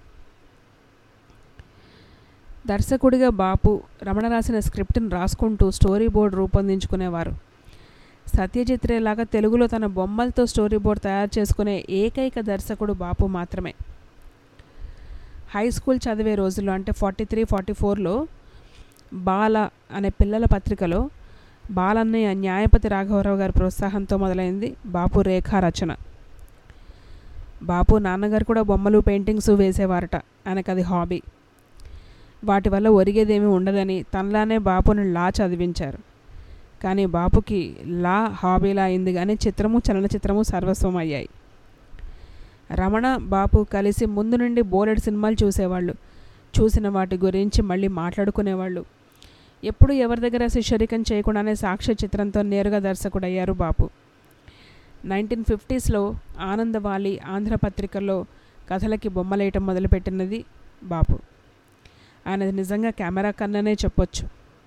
దర్శకుడిగా బాపు రమణ రాసిన స్క్రిప్ట్ని రాసుకుంటూ స్టోరీ బోర్డు రూపొందించుకునేవారు సత్యజిత్ రేలాగా తెలుగులో తన బొమ్మలతో స్టోరీ బోర్డ్ తయారు చేసుకునే ఏకైక దర్శకుడు బాపు మాత్రమే హై స్కూల్ చదివే రోజుల్లో అంటే ఫార్టీ త్రీ ఫార్టీ ఫోర్లో బాల అనే పిల్లల పత్రికలో బాలన్నయ్య న్యాయపతి రాఘవరావు గారి ప్రోత్సాహంతో మొదలైంది బాపు రేఖా రచన బాపు నాన్నగారు కూడా బొమ్మలు పెయింటింగ్స్ వేసేవారట ఆయనకు అది హాబీ వాటి వల్ల ఒరిగేదేమీ ఉండదని తనలానే బాపుని లా చదివించారు కానీ బాపుకి లా హాబీలా అయింది కానీ చిత్రము చలనచిత్రము సర్వస్వం అయ్యాయి రమణ బాపు కలిసి ముందు నుండి బోలెడు సినిమాలు చూసేవాళ్ళు చూసిన వాటి గురించి మళ్ళీ మాట్లాడుకునేవాళ్ళు ఎప్పుడు ఎవరి దగ్గర శిష్యరికం చేయకుండానే సాక్ష్య చిత్రంతో నేరుగా దర్శకుడయ్యారు బాపు నైన్టీన్ ఫిఫ్టీస్లో ఆనందవాలి ఆంధ్రపత్రికలో కథలకి బొమ్మలేయటం మొదలుపెట్టినది బాపు ఆయనది నిజంగా కెమెరా కన్ననే చెప్పొచ్చు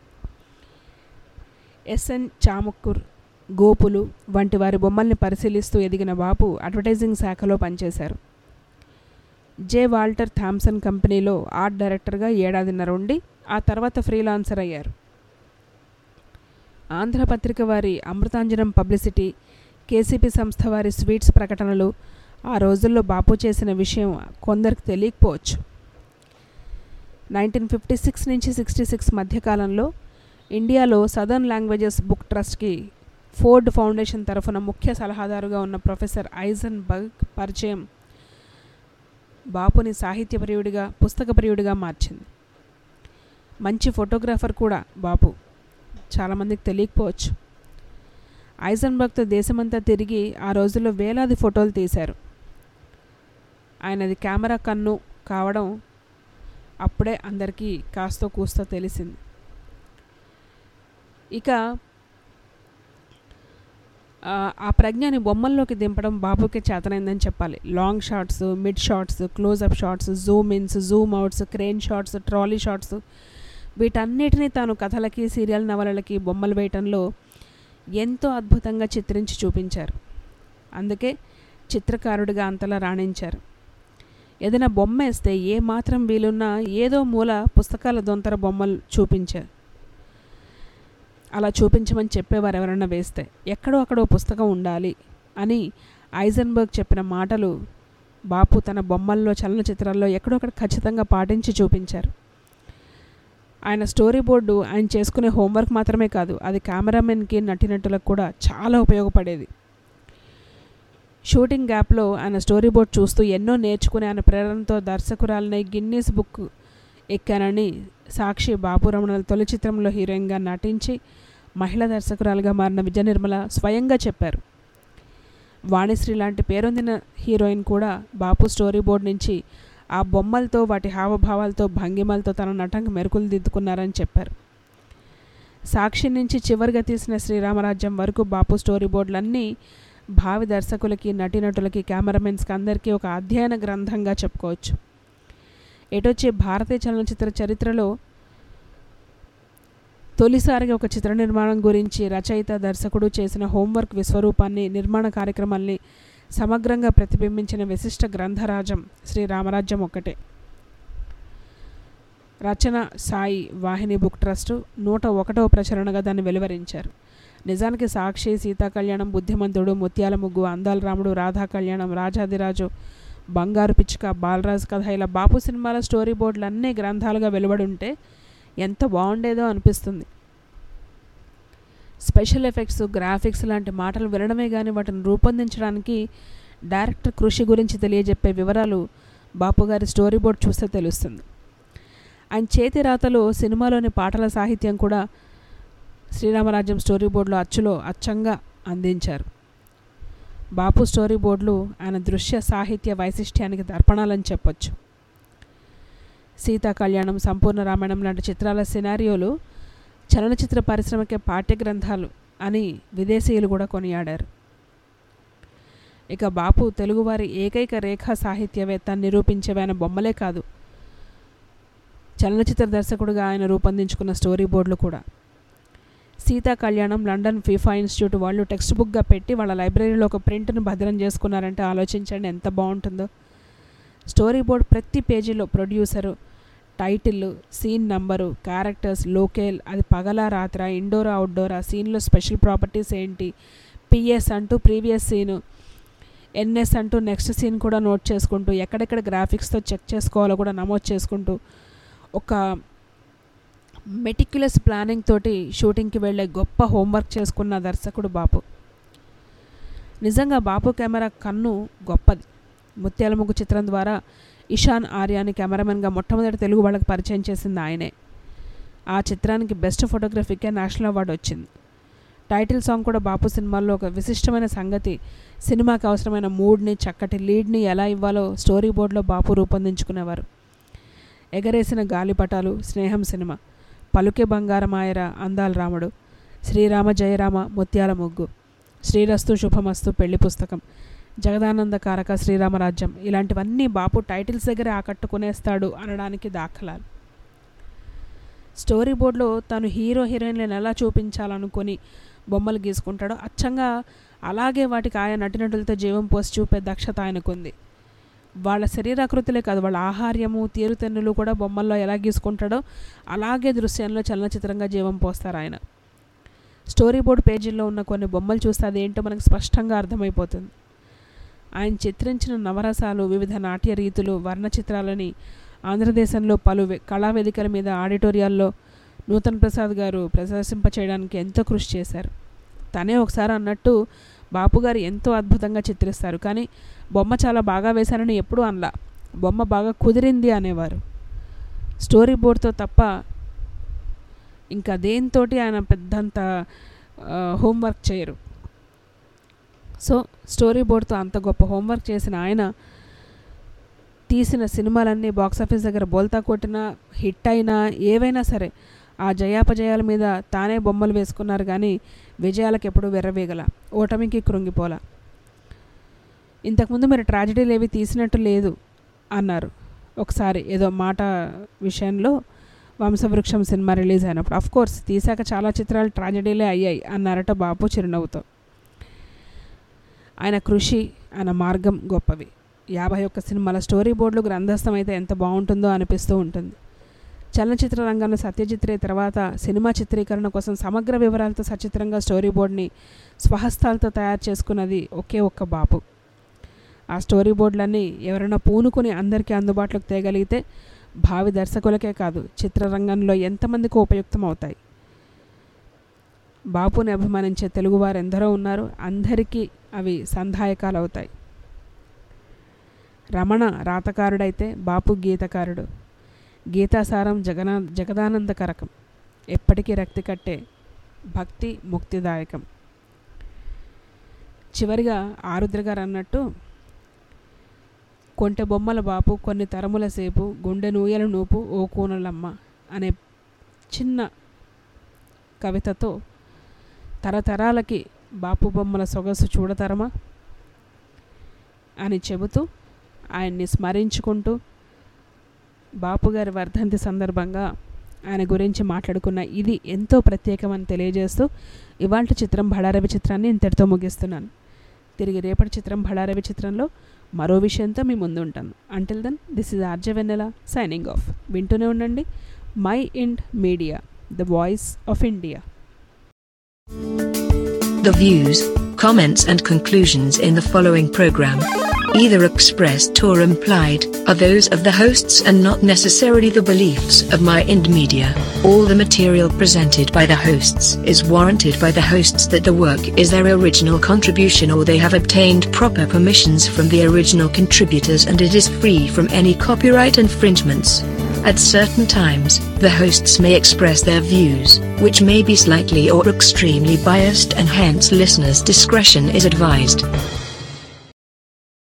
ఎస్ఎన్ చాముక్కూర్ గోపులు వంటి వారి బొమ్మల్ని పరిశీలిస్తూ ఎదిగిన బాపు అడ్వర్టైజింగ్ శాఖలో పనిచేశారు జే వాల్టర్ థామ్సన్ కంపెనీలో ఆర్ట్ డైరెక్టర్గా ఏడాదిన్నర ఉండి ఆ తర్వాత ఫ్రీలాన్సర్ అయ్యారు ఆంధ్రపత్రిక వారి అమృతాంజనం పబ్లిసిటీ కేసీపీ సంస్థ వారి స్వీట్స్ ప్రకటనలు ఆ రోజుల్లో బాపు చేసిన విషయం కొందరికి తెలియకపోవచ్చు నైన్టీన్ ఫిఫ్టీ సిక్స్ నుంచి సిక్స్టీ సిక్స్ మధ్యకాలంలో ఇండియాలో సదర్న్ లాంగ్వేజెస్ బుక్ ట్రస్ట్కి ఫోర్డ్ ఫౌండేషన్ తరఫున ముఖ్య సలహాదారుగా ఉన్న ప్రొఫెసర్ ఐజన్ బగ్ పరిచయం బాపుని సాహిత్య ప్రియుడిగా పుస్తక ప్రియుడిగా మార్చింది మంచి ఫోటోగ్రాఫర్ కూడా బాపు చాలామందికి తెలియకపోవచ్చు ఐజన్బర్గ్తో దేశమంతా తిరిగి ఆ రోజుల్లో వేలాది ఫోటోలు తీశారు ఆయనది కెమెరా కన్ను కావడం అప్పుడే అందరికీ కాస్తో కూస్తో తెలిసింది ఇక ఆ ప్రజ్ఞని బొమ్మల్లోకి దింపడం బాబుకి చేతనైందని చెప్పాలి long shots mid shots closeup shots zoom ins zoom outs crane shots trolley shots వీటన్నిటినీ తాను కథలకి సీరియల్ నవలలకి బొమ్మలు వేయటంలో ఎంతో అద్భుతంగా చిత్రించి చూపించారు అందుకే చిత్రకారుడిగా అంతలా రాణించారు ఏదైనా బొమ్మ వేస్తే ఏ మాత్రం వీలున్నా ఏదో మూల పుస్తకాల దొంతర బొమ్మలు చూపించారు అలా చూపించమని చెప్పేవారు ఎవరైనా వేస్తే ఎక్కడో అక్కడో పుస్తకం ఉండాలి అని ఐజన్బర్గ్ చెప్పిన మాటలు బాపు తన బొమ్మల్లో చలనచిత్రాల్లో ఎక్కడొక్కడ ఖచ్చితంగా పాటించి చూపించారు ఆయన స్టోరీ బోర్డు ఆయన చేసుకునే హోంవర్క్ మాత్రమే కాదు అది కెమెరామెన్కి నటినటులకు కూడా చాలా ఉపయోగపడేది షూటింగ్ గ్యాప్లో ఆయన స్టోరీ బోర్డ్ చూస్తూ ఎన్నో నేర్చుకుని ఆయన ప్రేరణతో దర్శకురాలని గిన్నీస్ బుక్ ఎక్కానని సాక్షి బాపురమణల తొలి చిత్రంలో హీరోయిన్గా నటించి మహిళా దర్శకురాలుగా మారిన విజయ నిర్మల స్వయంగా చెప్పారు వాణిశ్రీ లాంటి పేరొందిన హీరోయిన్ కూడా బాపు స్టోరీ బోర్డ్ నుంచి ఆ బొమ్మలతో వాటి హావభావాలతో భంగిమలతో తన నటనకు మెరుకులు దిద్దుకున్నారని చెప్పారు సాక్షి నుంచి చివరిగా తీసిన శ్రీరామరాజ్యం వరకు బాపు స్టోరీ బోర్డులన్నీ భావి దర్శకులకి నటీనటులకి కెమెరామెన్స్కి అందరికీ ఒక అధ్యయన గ్రంథంగా చెప్పుకోవచ్చు ఎటొచ్చి భారతీయ చలనచిత్ర చరిత్రలో తొలిసారిగా ఒక చిత్ర నిర్మాణం గురించి రచయిత దర్శకుడు చేసిన హోంవర్క్ విశ్వరూపాన్ని నిర్మాణ కార్యక్రమాల్ని సమగ్రంగా ప్రతిబింబించిన విశిష్ట గ్రంథరాజం శ్రీ రామరాజ్యం ఒక్కటే రచన సాయి వాహిని బుక్ ట్రస్ట్ నూట ఒకటవ ప్రచురణగా దాన్ని వెలువరించారు నిజానికి సాక్షి సీతా కళ్యాణం బుద్ధిమంతుడు ముత్యాల ముగ్గు అందాల రాముడు రాధా కళ్యాణం రాజాదిరాజు బంగారు పిచ్చుక బాలరాజు కథ ఇలా బాపు సినిమాల స్టోరీ బోర్డులు అన్నీ గ్రంథాలుగా వెలువడి ఉంటే ఎంత బాగుండేదో అనిపిస్తుంది స్పెషల్ ఎఫెక్ట్స్ గ్రాఫిక్స్ లాంటి మాటలు వినడమే కానీ వాటిని రూపొందించడానికి డైరెక్టర్ కృషి గురించి తెలియజెప్పే వివరాలు బాపు గారి స్టోరీ బోర్డ్ చూస్తే తెలుస్తుంది ఆయన చేతి రాతలో సినిమాలోని పాటల సాహిత్యం కూడా శ్రీరామరాజ్యం స్టోరీ బోర్డులో అచ్చులో అచ్చంగా అందించారు బాపు స్టోరీ బోర్డులు ఆయన దృశ్య సాహిత్య వైశిష్ట్యానికి దర్పణాలని చెప్పొచ్చు సీతా కళ్యాణం సంపూర్ణ రామాయణం లాంటి చిత్రాల సినారియోలు చలనచిత్ర పరిశ్రమకే పాఠ్య గ్రంథాలు అని విదేశీయులు కూడా కొనియాడారు ఇక బాపు తెలుగువారి ఏకైక రేఖా సాహిత్యవేత్త అని నిరూపించేవి ఆయన బొమ్మలే కాదు చలనచిత్ర దర్శకుడిగా ఆయన రూపొందించుకున్న స్టోరీ బోర్డులు కూడా సీతా కళ్యాణం లండన్ ఫీఫా ఇన్స్టిట్యూట్ వాళ్ళు టెక్స్ట్ బుక్గా పెట్టి వాళ్ళ లైబ్రరీలో ఒక ప్రింట్ను భద్రం చేసుకున్నారంటే ఆలోచించండి ఎంత బాగుంటుందో స్టోరీ బోర్డ్ ప్రతి పేజీలో producer title scene number characters locale అది పగలా రాత్ర ఇండోరా అవుట్డోరా సీన్లో స్పెషల్ ప్రాపర్టీస్ ఏంటి పిఎస్ అంటూ ప్రీవియస్ సీను ఎన్ఎస్ అంటూ నెక్స్ట్ సీన్ కూడా నోట్ చేసుకుంటూ ఎక్కడెక్కడ గ్రాఫిక్స్తో చెక్ చేసుకోవాలో కూడా నమోదు చేసుకుంటూ ఒక మెటిక్యులస్ ప్లానింగ్ తోటి షూటింగ్కి వెళ్ళే గొప్ప హోంవర్క్ చేసుకున్న దర్శకుడు బాపు నిజంగా బాపు కెమెరా కన్ను గొప్పది ముత్యాల ముగ్గు చిత్రం ద్వారా ఇషాన్ ఆర్యాని కెమెరామెన్గా మొట్టమొదటి తెలుగు వాళ్ళకి పరిచయం చేసింది ఆయనే ఆ చిత్రానికి బెస్ట్ ఫోటోగ్రఫీకే నేషనల్ అవార్డు వచ్చింది టైటిల్ సాంగ్ కూడా బాపు సినిమాల్లో ఒక విశిష్టమైన సంగతి సినిమాకి అవసరమైన మూడ్ని చక్కటి లీడ్ని ఎలా ఇవ్వాలో స్టోరీ బోర్డులో బాపు రూపొందించుకునేవారు ఎగరేసిన గాలిపటాలు స్నేహం సినిమా పలుకే బంగారమాయర అందాల రాముడు శ్రీరామ జయరామ ముత్యాల ముగ్గు శ్రీరస్తు శుభమస్తు పెళ్లి పుస్తకం జగదానంద కారక శ్రీరామరాజ్యం ఇలాంటివన్నీ బాపు టైటిల్స్ దగ్గర ఆకట్టుకునేస్తాడు అనడానికి దాఖలాలు స్టోరీ బోర్డులో తను హీరో హీరోయిన్లను ఎలా చూపించాలనుకొని బొమ్మలు గీసుకుంటాడో అచ్చంగా అలాగే వాటికి ఆయా నటినటులతో జీవం పోసి చూపే దక్షత ఆయనకుంది వాళ్ళ శరీరాకృతులే కాదు వాళ్ళ ఆహార్యము తీరుతెన్నులు కూడా బొమ్మల్లో ఎలా గీసుకుంటాడో అలాగే దృశ్యంలో చలనచిత్రంగా జీవం పోస్తారు ఆయన స్టోరీ బోర్డ్ పేజీల్లో ఉన్న కొన్ని బొమ్మలు చూస్తే అదేంటో మనకు స్పష్టంగా అర్థమైపోతుంది ఆయన చిత్రించిన నవరసాలు వివిధ నాట్య రీతులు వర్ణ చిత్రాలని ఆంధ్రదేశంలో పలు వే- కళా వేదికల మీద ఆడిటోరియాల్లో నూతన్ ప్రసాద్ గారు ప్రదర్శింప చేయడానికి ఎంతో కృషి చేశారు తనే ఒకసారి అన్నట్టు బాపు గారు ఎంతో అద్భుతంగా చిత్రిస్తారు కానీ బొమ్మ చాలా బాగా వేశారని ఎప్పుడూ అనలా బొమ్మ బాగా కుదిరింది అనేవారు స్టోరీ బోర్డ్తో తప్ప ఇంకా దేంతోటి ఆయన పెద్దంత ఆ, హోంవర్క్ చేయరు సో స్టోరీ బోర్డ్తో అంత గొప్ప హోంవర్క్ చేసిన ఆయన తీసిన సినిమాలన్నీ బాక్సాఫీస్ దగ్గర బోల్తా కొట్టినా హిట్ అయినా ఏవైనా సరే ఆ జయాపజయాల మీద తానే బొమ్మలు వేసుకున్నారు కానీ విజయాలకు ఎప్పుడూ వెర్రవేగల ఓటమికి కృంగిపోలా ఇంతకుముందు మీరు ట్రాజడీలు ఏవి తీసినట్టు లేదు అన్నారు ఒకసారి ఏదో మాట విషయంలో వంశవృక్షం సినిమా రిలీజ్ అయినప్పుడు అఫ్ కోర్స్ తీసాక చాలా చిత్రాలు ట్రాజడీలే అయ్యాయి అన్నారట బాపు చిరునవ్వుతో ఆయన కృషి ఆయన మార్గం గొప్పవి యాభై ఒక్క సినిమాల స్టోరీ బోర్డులు గ్రంథస్థం అయితే ఎంత బాగుంటుందో అనిపిస్తూ ఉంటుంది చలనచిత్ర రంగంలో సత్యజిత్ రే తర్వాత సినిమా చిత్రీకరణ కోసం సమగ్ర వివరాలతో సచిత్రంగా స్టోరీ బోర్డ్ని స్వహస్తాలతో తయారు చేసుకున్నది ఒకే ఒక్క బాపు ఆ స్టోరీ బోర్డులన్నీ ఎవరైనా పూనుకొని అందరికీ అందుబాటులోకి తేగలిగితే భావి దర్శకులకే కాదు చిత్రరంగంలో ఎంతమందికి ఉపయుక్తం అవుతాయి బాపుని అభిమానించే తెలుగువారు ఎందరో ఉన్నారు అందరికీ అవి సంధాయకాలు అవుతాయి రమణ రాతకారుడైతే బాపు గీతకారుడు గీతాసారం జగనా జగదానందకరకం ఎప్పటికీ రక్తి కట్టే భక్తి ముక్తిదాయకం చివరిగా ఆరుద్ర గారు అన్నట్టు కొంటె బొమ్మల బాపు కొన్ని తరముల సేపు గుండె నూయల నూపు ఓ కూనలమ్మ అనే చిన్న కవితతో తరతరాలకి బాపు బొమ్మల సొగసు చూడతరమా అని చెబుతూ ఆయన్ని స్మరించుకుంటూ బాపు గారి వర్ధంతి సందర్భంగా ఆయన గురించి మాట్లాడుకున్న ఇది ఎంతో ప్రత్యేకమని తెలియజేస్తూ ఇవాళ చిత్రం బళారవి చిత్రాన్ని ఇంతటితో ముగిస్తున్నాను తిరిగి రేపటి చిత్రం బళారవి చిత్రంలో మరో విషయంతో మీ ముందు ఉంటాను until then this is RJ Vennela signing off వింటూనే ఉండండి Mind Media the voice of India
The views, comments, and conclusions in the following program, either expressed or implied, are those of the hosts and not necessarily the beliefs of My Ind Media. All the material presented by the hosts is warranted by the hosts that the work is their original contribution or they have obtained proper permissions from the original contributors and it is free from any copyright infringements. At certain times, the hosts may express their views, which may be slightly or extremely biased, and hence listeners' discretion is advised.